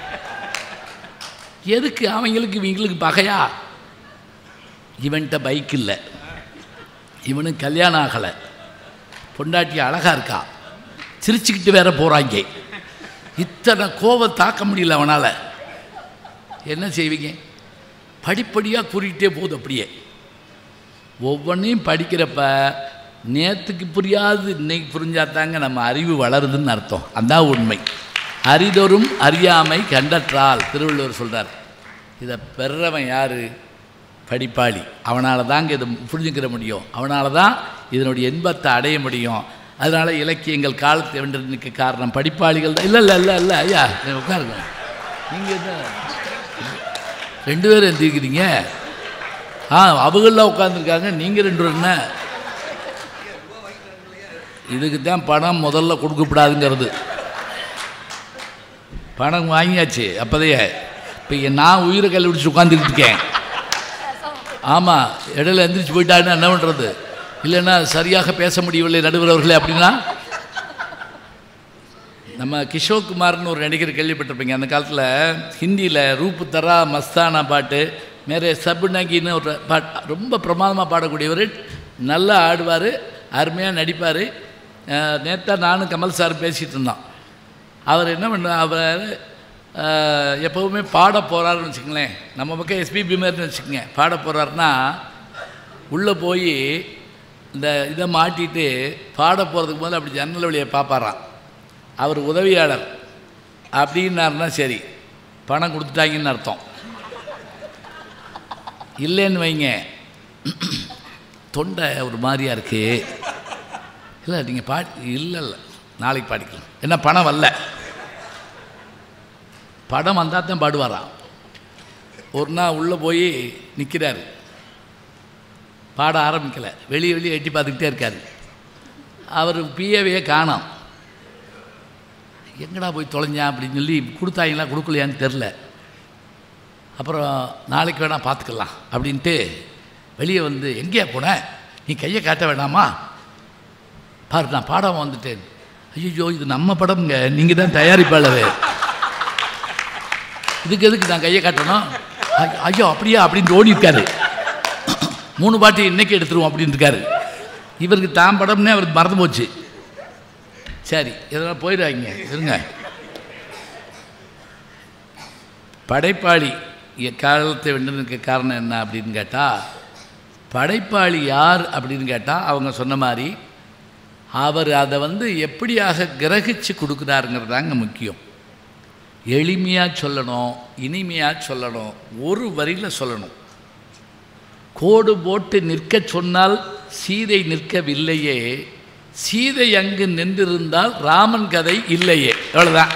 எதுக்கு அவங்களுக்கு இவங்களுக்கு பகையா இவன்கிட்ட பைக் இல்லை இவனுக்கு கல்யாணம் ஆகலை பொண்டாட்டி அழகா இருக்கா சிரிச்சுக்கிட்டு வேற போகிறாங்க இத்தனை கோபம் தாக்க முடியல அவனால் என்ன செய்வீங்க படிப்படியாக கூறிக்கிட்டே போகுது அப்படியே ஒவ்வொன்றையும் படிக்கிறப்ப நேற்றுக்கு புரியாது இன்னைக்கு புரிஞ்சாதாங்க நம்ம அறிவு வளருதுன்னு அர்த்தம் அதான் உண்மை அரிதொரும் அறியாமை கண்டற்றால் திருவள்ளுவர் சொல்கிறார் இதை பெறவன் யார் படிப்பாளி அவனால் தாங்க இதை புரிஞ்சுக்கிற முடியும் அவனால தான் இதனுடைய இன்பத்தை அடைய முடியும் அதனால் இலக்கியங்கள் காலத்தை வென்றதுக்கு காரணம் படிப்பாளிகள் தான் இல்லை இல்லை இல்லை இல்லை ஐயா நீங்க உட்காருங்க நீங்கள் என்ன ரெண்டு பேரும் எந்திரிக்கிறீங்க ஆ அவங்களாம் உட்காந்துருக்காங்க நீங்கள் ரெண்டு பேரும் என்ன இதுக்கு தான் பணம் முதல்ல கொடுக்கப்படாதுங்கிறது பணம் வாங்கியாச்சு அப்போதையே இப்போ நான் உயிரை கல்விடிச்சு உட்காந்துக்கிட்டு இருக்கேன் ஆமாம் இடையில எந்திரிச்சு போயிட்டாருன்னா என்ன பண்ணுறது இல்லைன்னா சரியாக பேச முடியவில்லை நடுவர் அவர்களே அப்படின்னா நம்ம கிஷோர் குமார்னு ஒரு நடிகர் கேள்விப்பட்டிருப்பீங்க அந்த காலத்தில் ஹிந்தியில் ரூப்பு தரா மஸ்தானா பாட்டு மேரே சபுனகின்னு ஒரு பாட் ரொம்ப பிரமாதமாக பாடக்கூடியவர் நல்லா ஆடுவார் அருமையாக நடிப்பார் நேற்றா நானும் கமல் சார் பேசிகிட்டு இருந்தோம் அவர் என்ன பண்ண அவர் அஹ், எப்போவுமே பாட போகிறாருன்னு வச்சுங்களேன் நம்ம பக்கம் எஸ்பிபி மாதிரின்னு வச்சுக்கோங்க பாட போகிறாருன்னா உள்ளே போய் இந்த இதை மாட்டிட்டு பாட போகிறதுக்கு முதல்ல அப்படி ஜன்னல் வழியை பார்ப்பாராம் அவர் உதவியாளர் அப்படின்னாருன்னா சரி பணம் கொடுத்துட்டாங்கன்னு அர்த்தம் இல்லைன்னு வைங்க தொண்டை ஒரு மாதிரியா இருக்கு இல்லை நீங்கள் பாடி இல்லை இல்லை நாளைக்கு பாடிக்கலாம் என்ன பணம் வரல படம் வந்தால் தான் பாடுவாராம் ஒரு நாள் உள்ளே போய் நிற்கிறாரு பாட ஆரம்பிக்கலை வெளியே வெளியே எட்டி பார்த்துக்கிட்டே இருக்காரு அவர் பிஏவையே காணோம் எங்கடா போய் தொலைஞ்சான் அப்படின்னு சொல்லி கொடுத்தாங்களா கொடுக்கலையான்னு தெரில அப்புறம் நாளைக்கு வேணால் பார்த்துக்கலாம் அப்படின்ட்டு வெளியே வந்து எங்கேயா போன நீ கையை காட்ட வேணாமா பாரு நான் பாடாமல் வந்துட்டேன் ஐயோ இது நம்ம படம்ங்க நீங்கள் தான் தயாரிப்பாளர் இதுக்கு எதுக்கு நான் கையை காட்டணும் ஐ- ஐயோ அப்படியா அப்படின்னு ஓடி இருக்காரு மூணு பாட்டு இன்னைக்கு எடுத்துருவோம் அப்படின்னு இருக்காரு இவருக்கு தான் படம்னே அவருக்கு மறந்து போச்சு சரி இதெல்லாம் போயிடாதீங்க இருங்க படைப்பாளி காலத்தை வென்றதுக்கு காரணம் என்ன அப்படின்னு கேட்டால் படைப்பாளி யார் அப்படின்னு கேட்டால் அவங்க சொன்ன மாதிரி அவர் அதை வந்து எப்படியாக கிரகிச்சு கொடுக்குறாருங்கிறதாங்க முக்கியம் எளிமையாக சொல்லணும் இனிமையாக சொல்லணும் ஒரு வரியில் சொல்லணும் கோடு போட்டு நிற்க சொன்னால் சீதை நிற்கவில்லையே சீதை அங்கு நின்றிருந்தால் ராமன் கதை இல்லையே அவ்வளோதான்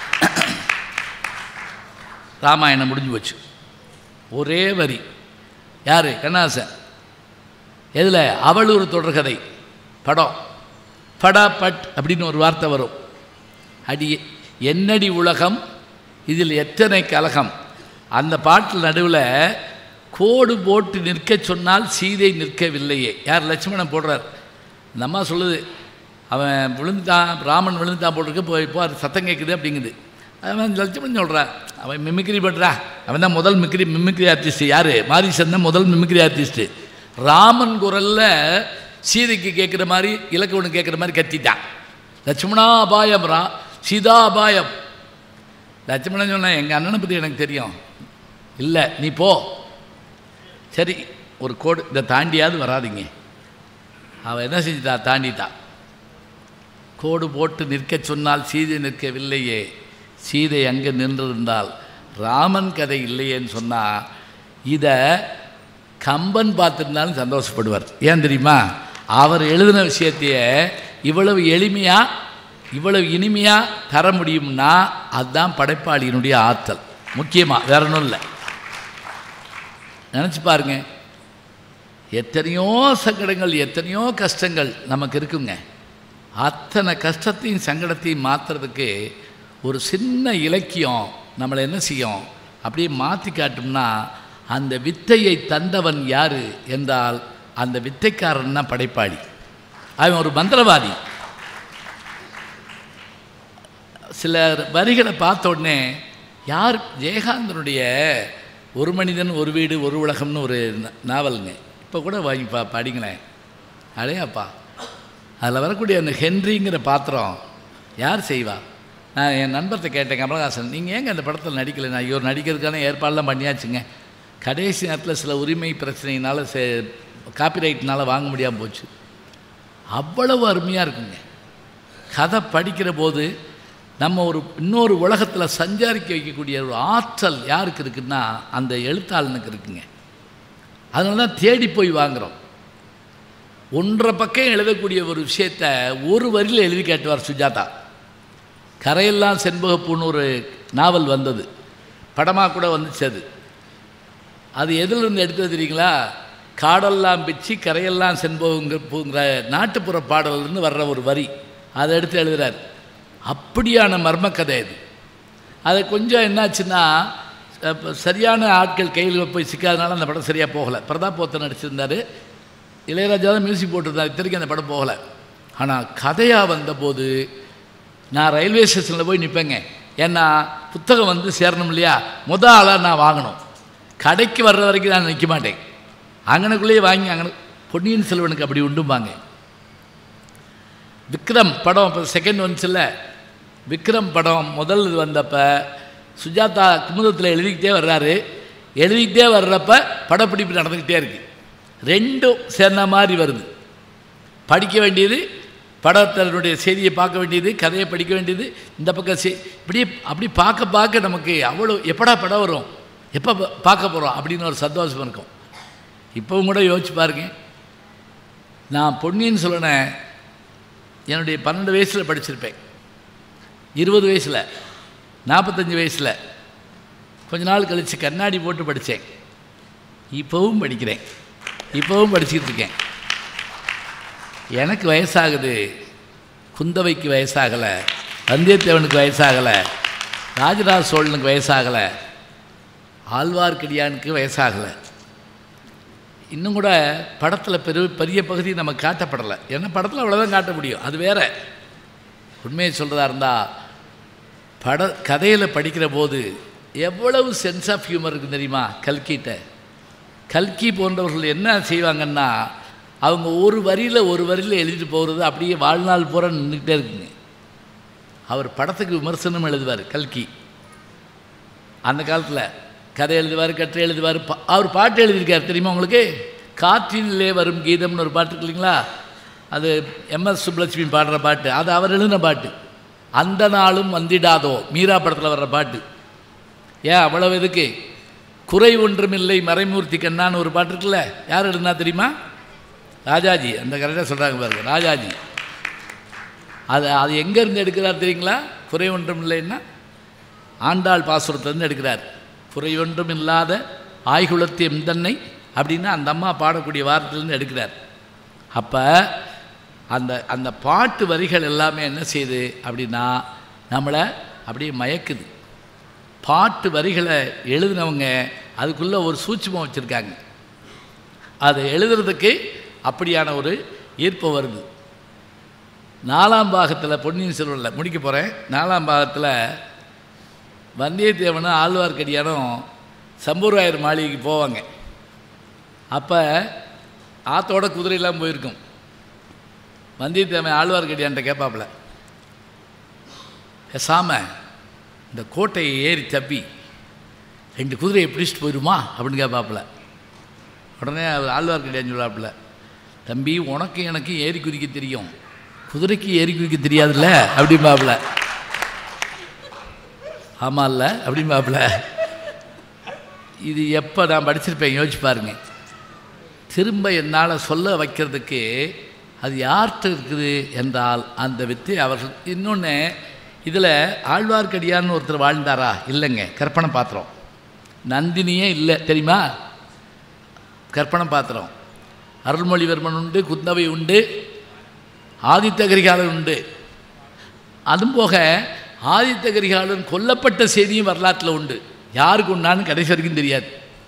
ராமாயணம் முடிஞ்சு போச்சு ஒரே வரி யார் கண்ணாசன் எதில் அவள் ஒரு தொடர்கதை படம் படா பட் அப்படின்னு ஒரு வார்த்தை வரும் அடி என்னடி உலகம் இதில் எத்தனை கலகம் அந்த பாட்டில் நடுவில் கோடு போட்டு நிற்க சொன்னால் சீதை நிற்கவில்லையே யார் லட்சுமணன் போடுறார் இந்த அம்மா சொல்லுது அவன் விழுந்துட்டான் ராமன் விழுந்துட்டான் போட்டிருக்கு போய் இப்போ அது சத்தம் கேட்குது அப்படிங்குது அவன் லட்சுமணன் சொல்கிறான் அவன் மிமிக்ரி பண்ணுறா அவன் தான் முதல் மிக்ரி மிமிக்ரி ஆர்டிஸ்ட் யார் மாரிசன் தான் முதல் மிமிக்ரி ஆர்டிஸ்ட்டு ராமன் குரலில் சீதைக்கு கேட்குற மாதிரி இலக்கவனுக்கு கேட்குற மாதிரி கத்திட்டான் லட்சுமணா அபாயம் ரா சீதா அபாயம் லட்சுமணன் சொன்னேன் எங்கள் அண்ணனை பற்றி எனக்கு தெரியும் இல்லை நீ போ சரி ஒரு கோடு இதை தாண்டியாவது வராதீங்க அவன் என்ன செஞ்சிட்டா தாண்டிட்டா கோடு போட்டு நிற்கச் சொன்னால் சீதை நிற்கவில்லையே சீதை அங்கே நின்றிருந்தால் ராமன் கதை இல்லையேன்னு சொன்னால் இதை கம்பன் பார்த்துருந்தாலும் சந்தோஷப்படுவார் ஏன் தெரியுமா அவர் எழுதின விஷயத்தைய இவ்வளவு எளிமையாக இவ்வளவு இனிமையாக தர முடியும்னா அதுதான் படைப்பாளியினுடைய ஆற்றல் முக்கியமாக வேற ஒன்றும் இல்லை நினச்சி பாருங்க எத்தனையோ சங்கடங்கள் எத்தனையோ கஷ்டங்கள் நமக்கு இருக்குங்க அத்தனை கஷ்டத்தையும் சங்கடத்தையும் மாற்றுறதுக்கு ஒரு சின்ன இலக்கியம் நம்மளை என்ன செய்யும் அப்படியே மாற்றி காட்டும்னா அந்த வித்தையை தந்தவன் யார் என்றால் அந்த வித்தைக்காரன் தான் படைப்பாளி அவன் ஒரு மந்திரவாதி சில வரிகளை பார்த்த உடனே யார் ஜெயகாந்தனுடைய ஒரு மனிதன் ஒரு வீடு ஒரு உலகம்னு ஒரு நா- நாவலுங்க இப்போ கூட வாங்கி பா படிங்களேன் அடையாப்பா அதில் வரக்கூடிய அந்த ஹென்ரிங்கிற பாத்திரம் யார் செய்வா நான் என் நண்பர்கிட்ட கேட்டேன் கமலஹாசன் நீங்கள் ஏங்க அந்த படத்தில் நடிக்கலை நான் ஐயோ நடிக்கிறதுக்கான ஏற்பாடெல்லாம் பண்ணியாச்சுங்க கடைசி நேரத்தில் சில உரிமை பிரச்சனையினால சே காப்பிரைட்னால வாங்க முடியாமல் போச்சு அவ்வளவு அருமையாக இருக்குங்க கதை படிக்கிற போது நம்ம ஒரு இன்னொரு உலகத்தில் சஞ்சாரிக்க வைக்கக்கூடிய ஒரு ஆற்றல் யாருக்கு இருக்குன்னா அந்த எழுத்தாளனுக்கு இருக்குங்க அதனால தான் தேடி போய் வாங்குகிறோம் ஒன்றரை பக்கம் எழுதக்கூடிய ஒரு விஷயத்த ஒரு வரியில் எழுதி கேட்டுவார் சுஜாதா கரையெல்லாம் செண்பகப்பூன்னு ஒரு நாவல் வந்தது படமாக கூட வந்துச்சு அது அது எதிலிருந்து எடுத்தது தெரியுங்களா காடெல்லாம் பிச்சு கரையெல்லாம் செண்பகங்க பூங்கிற நாட்டுப்புற பாடலிருந்து வர்ற ஒரு வரி அதை எடுத்து எழுதுறார் அப்படியான மர்மக்கதை இது அது கொஞ்சம் என்னாச்சுன்னா அப்ப சரியான ஆட்கள் கையில் போய் சிக்காதனால அந்த படம் சரியாக போகலை பிரதாப் போத்தன் நடிச்சிருந்தார் இளையராஜா தான் மியூசிக் போட்டிருந்தார் இத்தனைக்கும் அந்த படம் போகலை ஆனால் கதையாக வந்தபோது நான் ரயில்வே ஸ்டேஷனில் போய் நிற்பேங்க ஏன்னா புத்தகம் வந்து சேரணும் இல்லையா முத ஆளாக நான் வாங்கணும் கடைக்கு வர்ற வரைக்கும் நான் நிற்க மாட்டேன் அங்கனக்குள்ளேயே வாங்கி அங்கன பொன்னியின் செல்வனுக்கு அப்படி உண்டும்பாங்க விக்ரம் படம் இப்போ செகண்ட் வந்துச்சுல்ல விக்ரம் படம் முதல் இது வந்தப்ப சுஜாதா குமுதத்தில் எழுதிக்கிட்டே வர்றாரு எழுதிக்கிட்டே வர்றப்ப படப்பிடிப்பு நடந்துக்கிட்டே இருக்கு ரெண்டும் சேர்ந்த மாதிரி வருது படிக்க வேண்டியது படத்தினுடைய செய்தியை பார்க்க வேண்டியது கதையை படிக்க வேண்டியது இந்த பக்கம் செய் இப்படி அப்படி பார்க்க பார்க்க நமக்கு அவ்வளோ எப்படா படம் வரும் எப்போ பா- பார்க்க போகிறோம் அப்படின்னு ஒரு சந்தோஷம் இருக்கும் இப்போவும் கூட யோசிச்சு பாருங்க நான் பொன்னியின் செல்வனை என்னுடைய பன்னெண்டு வயசில் படிச்சிருப்பேன் இருபது வயசில் நாற்பத்தஞ்சு வயசில் கொஞ்ச நாள் கழித்து கண்ணாடி போட்டு படித்தேன் இப்போவும் படிக்கிறேன் இப்போவும் படிச்சுக்கிட்டு இருக்கேன் எனக்கு வயசாகுது குந்தவைக்கு வயசாகலை வந்தியத்தேவனுக்கு வயசாகலை ராஜராஜ சோழனுக்கு வயசாகலை ஆழ்வார்க்கடியானுக்கு வயசாகலை இன்னும் கூட படத்தில் பெரு பெரிய பகுதி நம்ம காட்டப்படலை ஏன்னா படத்தில் அவ்வளோதான் காட்ட முடியும் அது வேற உண்மையை சொல்கிறதா இருந்தால் பட கதையில் படிக்கிற போது எவ்வளவு சென்ஸ் ஆஃப் ஹியூமர் இருக்குது தெரியுமா கல்கிட்ட கல்கி போன்றவர்கள் என்ன செய்வாங்கன்னா அவங்க ஒரு வரியில் ஒரு வரியில் எழுதிட்டு போகிறது அப்படியே வாழ்நாள் பூரா நின்றுக்கிட்டே இருக்குங்க அவர் படத்துக்கு விமர்சனம் எழுதுவார் கல்கி அந்த காலத்தில் கதை எழுதுவார் கட்டுரை எழுதுவார் பா- அவர் பாட்டு எழுதியிருக்கார் தெரியுமா உங்களுக்கு காற்றினிலே வரும் கீதம்னு ஒரு பாட்டு இருக்கு இல்லைங்களா அது எம்எஸ் சுப்புலட்சுமி பாடுற பாட்டு அது அவர் எழுதின பாட்டு அந்த நாளும் வந்திடாதோ மீரா படத்தில் வர்ற பாட்டு ஏன் அவ்வளவு எதுக்கு குறை ஒன்றுமில்லை மறைமூர்த்தி கண்ணான்னு ஒரு பாட்டு இருக்குல்ல யார் எழுதுனா தெரியுமா ராஜாஜி அந்த கரெக்டாக சொல்கிறாங்க பாருங்க ராஜாஜி அது அது எங்கேருந்து எடுக்கிறார் தெரியுங்களா குறை ஒன்றும் இல்லைன்னா ஆண்டாள் பாசுரத்துலேருந்து எடுக்கிறார் குறை ஒன்றும் இல்லாத ஆய்குலத்தி எந்தன்னை அப்படின்னு அந்த அம்மா பாடக்கூடிய வார்த்தையிலேருந்து எடுக்கிறார் அப்போ அந்த அந்த பாட்டு வரிகள் எல்லாமே என்ன செய்யுது அப்படின்னா நம்மளை அப்படியே மயக்குது பாட்டு வரிகளை எழுதினவங்க அதுக்குள்ளே ஒரு சூட்சுமம் வச்சுருக்காங்க அதை எழுதுறதுக்கு அப்படியான ஒரு ஈர்ப்பு வருது நாலாம் பாகத்தில் பொன்னியின் செல்வனில் முடிக்க போகிறேன் நாலாம் பாகத்தில் வந்தியத்தேவனும் ஆழ்வார்க்கடியானும் சம்பூராயர் மாளிகைக்கு போவாங்க அப்போ ஆத்தோட குதிரையெல்லாம் போயிருக்கும் வந்தியத்தேவன் ஆழ்வார்க்கடியான்ட்ட கேட்பாப்புல பேசாம இந்த கோட்டையை ஏறி தப்பி ரெண்டு குதிரையை பிடிச்சிட்டு போயிடுமா அப்படின்னு கேட்பாப்புல உடனே அவர் ஆழ்வார்க்கடியான் சொல்லாப்புல தம்பி உனக்கு எனக்கு ஏறி குதிக்க தெரியும் குதிரைக்கு ஏறி குதிக்க தெரியாதுல்ல அப்படிம்பாப்புல ஆமாம்ல அப்படிம்பாப்புல இது எப்போ நான் படிச்சிருப்பேன் யோசிச்சு பாருங்க திரும்ப என்னால் சொல்ல வைக்கிறதுக்கு அது யார்கிட்ட இருக்குது என்றால் அந்த வித்தை அவர்கள் இன்னொன்று இதில் ஆழ்வார்க்கடியான்னு ஒருத்தர் வாழ்ந்தாரா இல்லைங்க கற்பனை பாத்திரம் நந்தினியே இல்லை தெரியுமா கற்பனை பாத்திரம் அருள்மொழிவர்மன் உண்டு குந்தவை உண்டு ஆதித்த கரிகாலன் உண்டு அதுவும் போக ஆதித்த கரிகாலன் கொல்லப்பட்ட செய்தியும் வரலாற்றில் உண்டு யாருக்கு உண்டான்னு கடைசி வரைக்கும் தெரியாது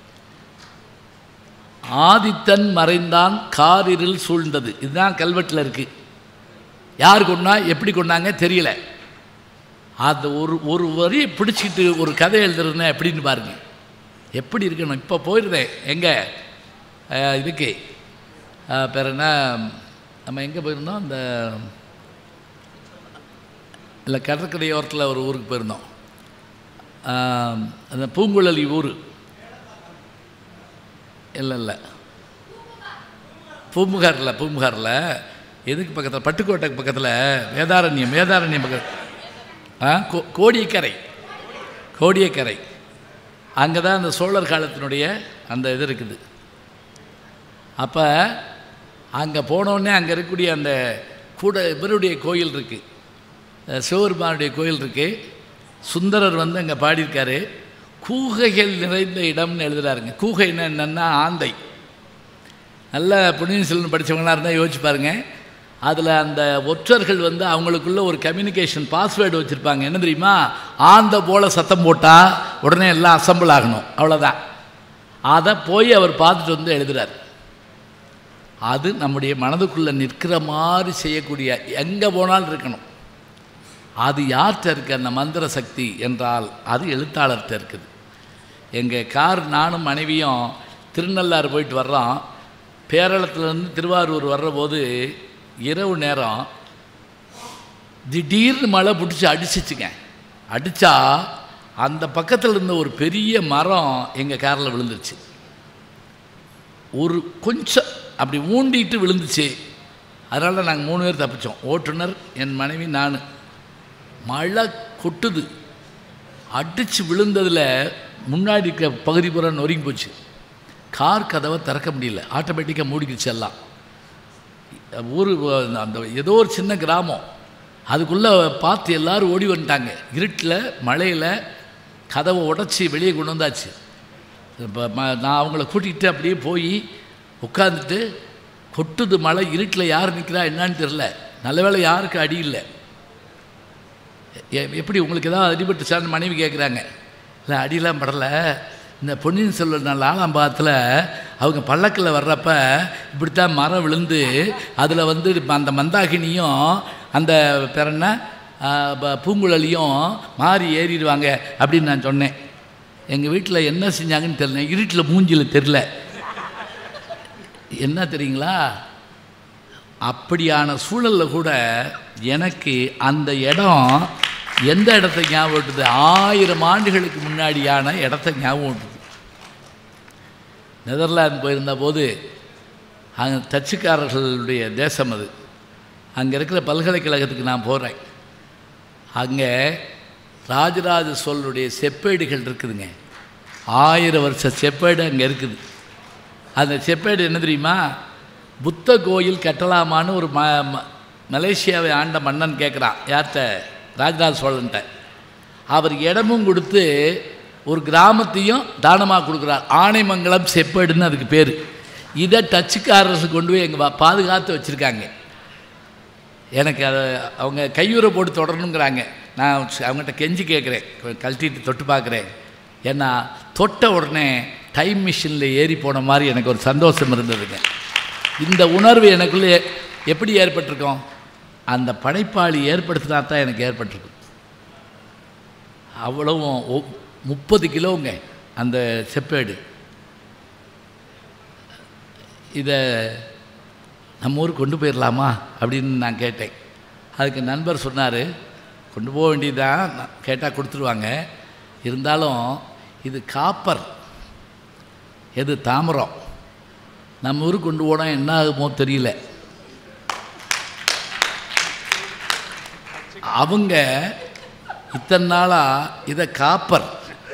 ஆதித்தன் மறைந்தான் காரிருள் சூழ்ந்தது இதுதான் கல்வெட்டில் இருக்கு யார் கொண்டா எப்படி கொண்டாங்க தெரியல அந்த ஒரு ஒரு வரியை பிடிச்சிட்டு ஒரு கதை எழுதுறதுன்னா எப்படின்னு பாருங்க எப்படி இருக்கணும் இப்போ போயிருந்தேன் எங்கே இதுக்கு அஹ், பேர் என்ன நம்ம எங்கே போயிருந்தோம் அந்த இல்லை கடற்கரையோரத்தில் ஒரு ஊருக்கு போயிருந்தோம் அஹ், அந்த பூங்குழலி ஊர் இல்லை இல்லை பூம்புகாரில் பூம்புகாரில் எதுக்கு பக்கத்தில் பட்டுக்கோட்டைக்கு பக்கத்தில் வேதாரண்யம் வேதாரண்யம் பக்கத்தில் ஆ கோ கோடியக்கரை கோடியக்கரை அங்கே தான் அந்த சோழர் காலத்தினுடைய அந்த இது இருக்குது அப்போ அங்கே போனோடனே அங்கே இருக்கக்கூடிய அந்த கூட இவருடைய கோயில் இருக்குது சிவபெருமானுடைய கோயில் இருக்குது சுந்தரர் வந்து அங்கே பாடியிருக்காரு கூகைகள் நிறைந்த இடம்னு எழுதுறாருங்க கூகைன்னா என்னென்னா ஆந்தை நல்ல புனித செல்வன் படித்தவங்களாம் இருந்தால் யோசிச்சு பாருங்க அதில் அந்த ஒற்றர்கள் வந்து அவங்களுக்குள்ள ஒரு கம்யூனிகேஷன் பாஸ்வேர்டு வச்சுருப்பாங்க என்ன தெரியுமா ஆந்த போல சத்தம் போட்டால் உடனே எல்லாம் அசம்பிள் ஆகணும் அவ்வளோதான் அதை போய் அவர் பார்த்துட்டு வந்து எழுதுறார் அது நம்முடைய மனதுக்குள்ளே நிற்கிற மாதிரி செய்யக்கூடிய எங்கே போனாலும் இருக்கணும் அது யார்கிட்ட இருக்கு அந்த மந்திர சக்தி என்றால் அது எழுத்தாளர்கிட்ட இருக்குது எங்கள் கார் நானும் மனைவியும் திருநள்ளாறு போயிட்டு வர்றோம் பேரளத்துலேருந்து திருவாரூர் வர்றபோது இரவு நேரம் திடீர்னு மழை பிடிச்சி அடிச்சிச்சுங்க அடித்தா அந்த பக்கத்தில் இருந்த ஒரு பெரிய மரம் எங்கள் காரில் விழுந்துருச்சு ஒரு கொஞ்சம் அப்படி ஊண்டிட்டு விழுந்துச்சு அதனால நாங்கள் மூணு பேர் தப்பிச்சோம் ஓட்டுநர் என் மனைவி நான் மழை கொட்டுது அடித்து விழுந்ததில் முன்னாடி இருக்க பகுதி பூரா நொறுங்கி போச்சு கார் கதவை திறக்க முடியல ஆட்டோமேட்டிக்காக மூடிக்கிச்சு எல்லாம் ஊர் அந்த ஏதோ ஒரு சின்ன கிராமம் அதுக்குள்ளே பார்த்து எல்லாரும் ஓடி வந்துட்டாங்க இருட்டில் மழையில் கதவை உடச்சி வெளியே கொண்டு வந்தாச்சு இப்போ ம- நான் அவங்கள கூட்டிகிட்டு அப்படியே போய் உட்காந்துட்டு கொட்டுது மழை இருட்டில் யார் நிற்கிறா என்னன்னு தெரில நல்ல வேளை யாருக்கு அடி இல்லை எ- எப்படி உங்களுக்கு ஏதாவது அடிபட்டுச்சான்னு மனைவி கேட்குறாங்க இல்லை அடியெல்லாம் படலை இந்த பொன்னியின் செல்வன் நாள் ஆலாம்பாத்தில் அவங்க பல்லக்கில் வர்றப்ப இப்படித்தான் மரம் விழுந்து அதில் வந்து அந்த மந்தாகினியும் அந்த பேர் என்ன ஆ, ப- பூங்குழலியும் மாறி ஏறிடுவாங்க அப்படின்னு நான் சொன்னேன் எங்கள் வீட்டில் என்ன செஞ்சாங்கன்னு தெரியல இருட்டில் மூஞ்சியில் தெரில என்ன தெரியுங்களா அப்படியான சூழலில் கூட எனக்கு அந்த இடம் எந்த இடத்தை ஞாபகம் விட்டுது ஆயிரம் ஆண்டுகளுக்கு முன்னாடியான இடத்த ஞாபகம் விட்டுது நெதர்லாந்து போயிருந்த போது அங்கே தச்சுக்காரர்களுடைய தேசம் அது அங்கே இருக்கிற பல்கலைக்கழகத்துக்கு நான் போகிறேன் அங்கே ராஜராஜ சோழனுடைய செப்பேடுகள் இருக்குதுங்க ஆயிரம் வருஷ செப்பேடு அங்கே இருக்குது அந்த செப்பேடு என்ன தெரியுமா புத்த கோயில் கட்டலாமான்னு ஒரு ம ம- மலேசியாவை ஆண்ட மன்னன் கேட்குறான் யார்கிட்ட ராஜராஜ சோழன்ட்ட அவர் இடமும் கொடுத்து ஒரு கிராமத்தையும் தானமாக கொடுக்குறார் ஆனைமங்கலம் செப்பேடுன்னு அதுக்கு பேர் இதை டச்சுக்காரர்கள் கொண்டு போய் எங்கள் பாதுகாத்து வச்சுருக்காங்க எனக்கு அதை அவங்க கையுறை போட்டு தொடரணுங்கிறாங்க நான் ச- அவங்ககிட்ட கெஞ்சி கேட்குறேன் கழட்டிட்டு தொட்டு பார்க்குறேன் ஏன்னா தொட்ட உடனே டைம் மிஷினில் ஏறி போன மாதிரி எனக்கு ஒரு சந்தோஷம் இருந்ததுங்க இந்த உணர்வு எனக்குள்ளே எப்படி ஏற்பட்டிருக்கும் அந்த படைப்பாளி ஏற்படுத்தினா தான் எனக்கு ஏற்பட்டிருக்கும் அவ்வளவும் ஒ- முப்பது கிலோங்க அந்த செப்பேடு இதை நம்ம ஊருக்கு கொண்டு போயிடலாமா அப்படின்னு நான் கேட்டேன் அதுக்கு நண்பர் சொன்னார் கொண்டு போக வேண்டியதுதான் கேட்டால் கொடுத்துருவாங்க இருந்தாலும் இது காப்பர் எது தாமிரம் நம்ம ஊருக்கு கொண்டு போனால் என்ன ஆகுமோ தெரியல அவங்க இத்தனை நாளாக இதை காப்பர்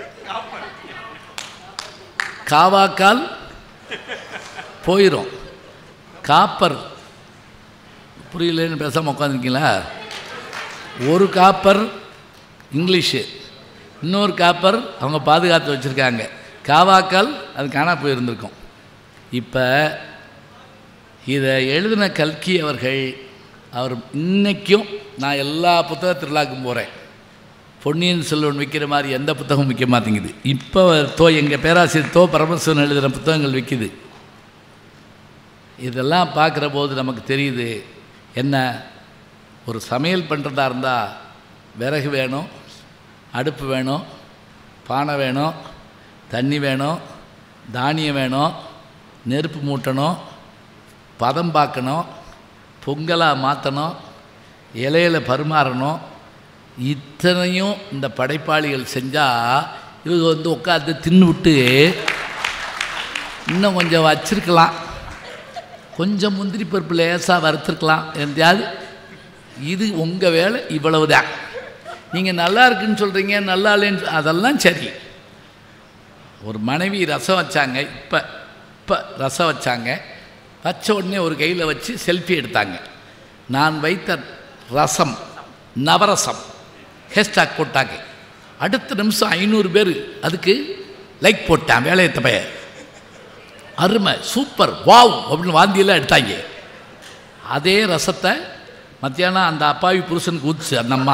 காவாக்கால் போயிடும் காப்பர் புரியலன்னு பேசாமல் உட்காந்துருக்கீங்களா ஒரு காப்பர் இங்கிலீஷு இன்னொரு காப்பர் அவங்க பாதுகாத்து வச்சுருக்காங்க காவாக்கால் அது காணா போயிருந்திருக்கும் இப்போ இதை எழுதின கல்கி அவர்கள் அவர் இன்னைக்கும் நான் எல்லா புத்தக திருவிழாக்கும் போகிறேன் பொன்னியின் செல்வன் விற்கிற மாதிரி எந்த புத்தகம் விற்க மாட்டேங்குது இப்போ தோ எங்கள் பேராசிரியர் தோ பரமசிவன் எழுதுகிற புத்தகங்கள் விற்கிது இதெல்லாம் பார்க்குற போது நமக்கு தெரியுது என்ன ஒரு சமையல் பண்ணுறதா இருந்தால் விறகு வேணும் அடுப்பு வேணும் பானை வேணும் தண்ணி வேணும் தானியம் வேணும் நெருப்பு மூட்டணும் பதம் பார்க்கணும் பொங்கலாக மாற்றணும் இலையில பரிமாறணும் இத்தனையும் இந்த படைப்பாளிகள் செஞ்சால் இவங்க வந்து உட்காந்து தின்னு விட்டு இன்னும் கொஞ்சம் வச்சிருக்கலாம் கொஞ்சம் முந்திரி பருப்பு லேசாக வறுத்துருக்கலாம் எந்தையாவது இது உங்கள் வேலை இவ்வளவுதான் நீங்கள் நல்லா இருக்குன்னு சொல்கிறீங்க நல்லா இல்லைன்னு சொ- அதெல்லாம் சரி ஒரு மனைவி ரசம் வச்சாங்க இப்போ இப்போ ரசம் வச்சாங்க வச்ச உடனே ஒரு கையில் வச்சு செல்ஃபி எடுத்தாங்க நான் வைத்த ரசம் நவரசம் ஹேஷ்டாக் போட்டாங்க அடுத்த நிமிஷம் ஐநூறு பேர் அதுக்கு லைக் போட்டான் வேலையத்த பையன் அருமை சூப்பர் வாவ் அப்படின்னு வாந்தியெல்லாம் எடுத்தாங்க அதே ரசத்தை மத்தியானம் அந்த அப்பாவி புருஷனுக்கு ஊத்துச்சு அந்த அம்மா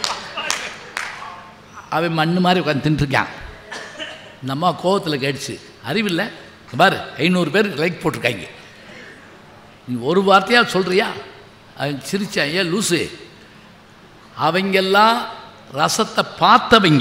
அவன் மண்ணு மாதிரி உட்காந்து தின்ட்டுருக்கான் இந்த அம்மா கோவத்தில் கேட்டுச்சு அறிவில்லை இங்க பாரு ஐநூறு பேர் லைக் போட்டிருக்காங்க நீ ஒரு வார்த்தையாக சொல்கிறியா அவன் சிரிச்சான் ஏன் லூசு அவங்கெல்லாம் ரசத்தை பார்த்தவங்க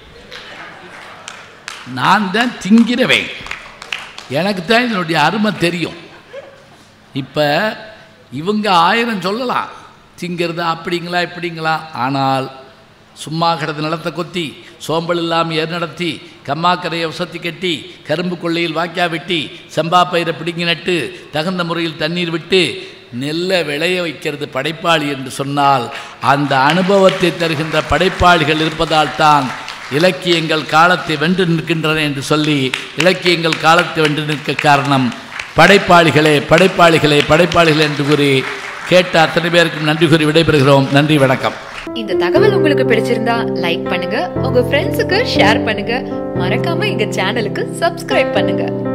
நான் தான் திங்கிறவன் எனக்கு தான் இதனுடைய அருமை தெரியும் இப்போ இவங்க ஆயிரம் சொல்லலாம் திங்கிறது அப்படிங்களா இப்படிங்களா ஆனால் சும்மா கிடந்த நிலத்தை கொத்தி சோம்பல் இல்லாமல் ஏர் நடத்தி கம்மாக்கரையை வசத்தி கட்டி கரும்பு கொள்ளையில் வாக்கியா வெட்டி செம்பா பயிரை பிடுங்கி நட்டு தகுந்த முறையில் தண்ணீர் விட்டு நெல்லை விளைய வைக்கிறது படைப்பாளி என்று சொன்னால் அந்த அனுபவத்தை தருகின்ற படைப்பாளிகள் இருப்பதால் தான் இலக்கியங்கள் காலத்தை வென்று நிற்கின்றன என்று சொல்லி இலக்கியங்கள் காலத்தை வென்று நிற்க காரணம் படைப்பாளிகளே படைப்பாளிகளே படைப்பாளிகளே என்று கூறி கேட்ட அத்தனை பேருக்கும் நன்றி கூறி விடைபெறுகிறோம் நன்றி வணக்கம் இந்த தகவல் உங்களுக்கு பிடிச்சிருந்தா லைக் பண்ணுங்க உங்க ஃப்ரெண்ட்ஸுக்கு ஷேர் பண்ணுங்க மறக்காம எங்க சேனலுக்கு சப்ஸ்கிரைப் பண்ணுங்க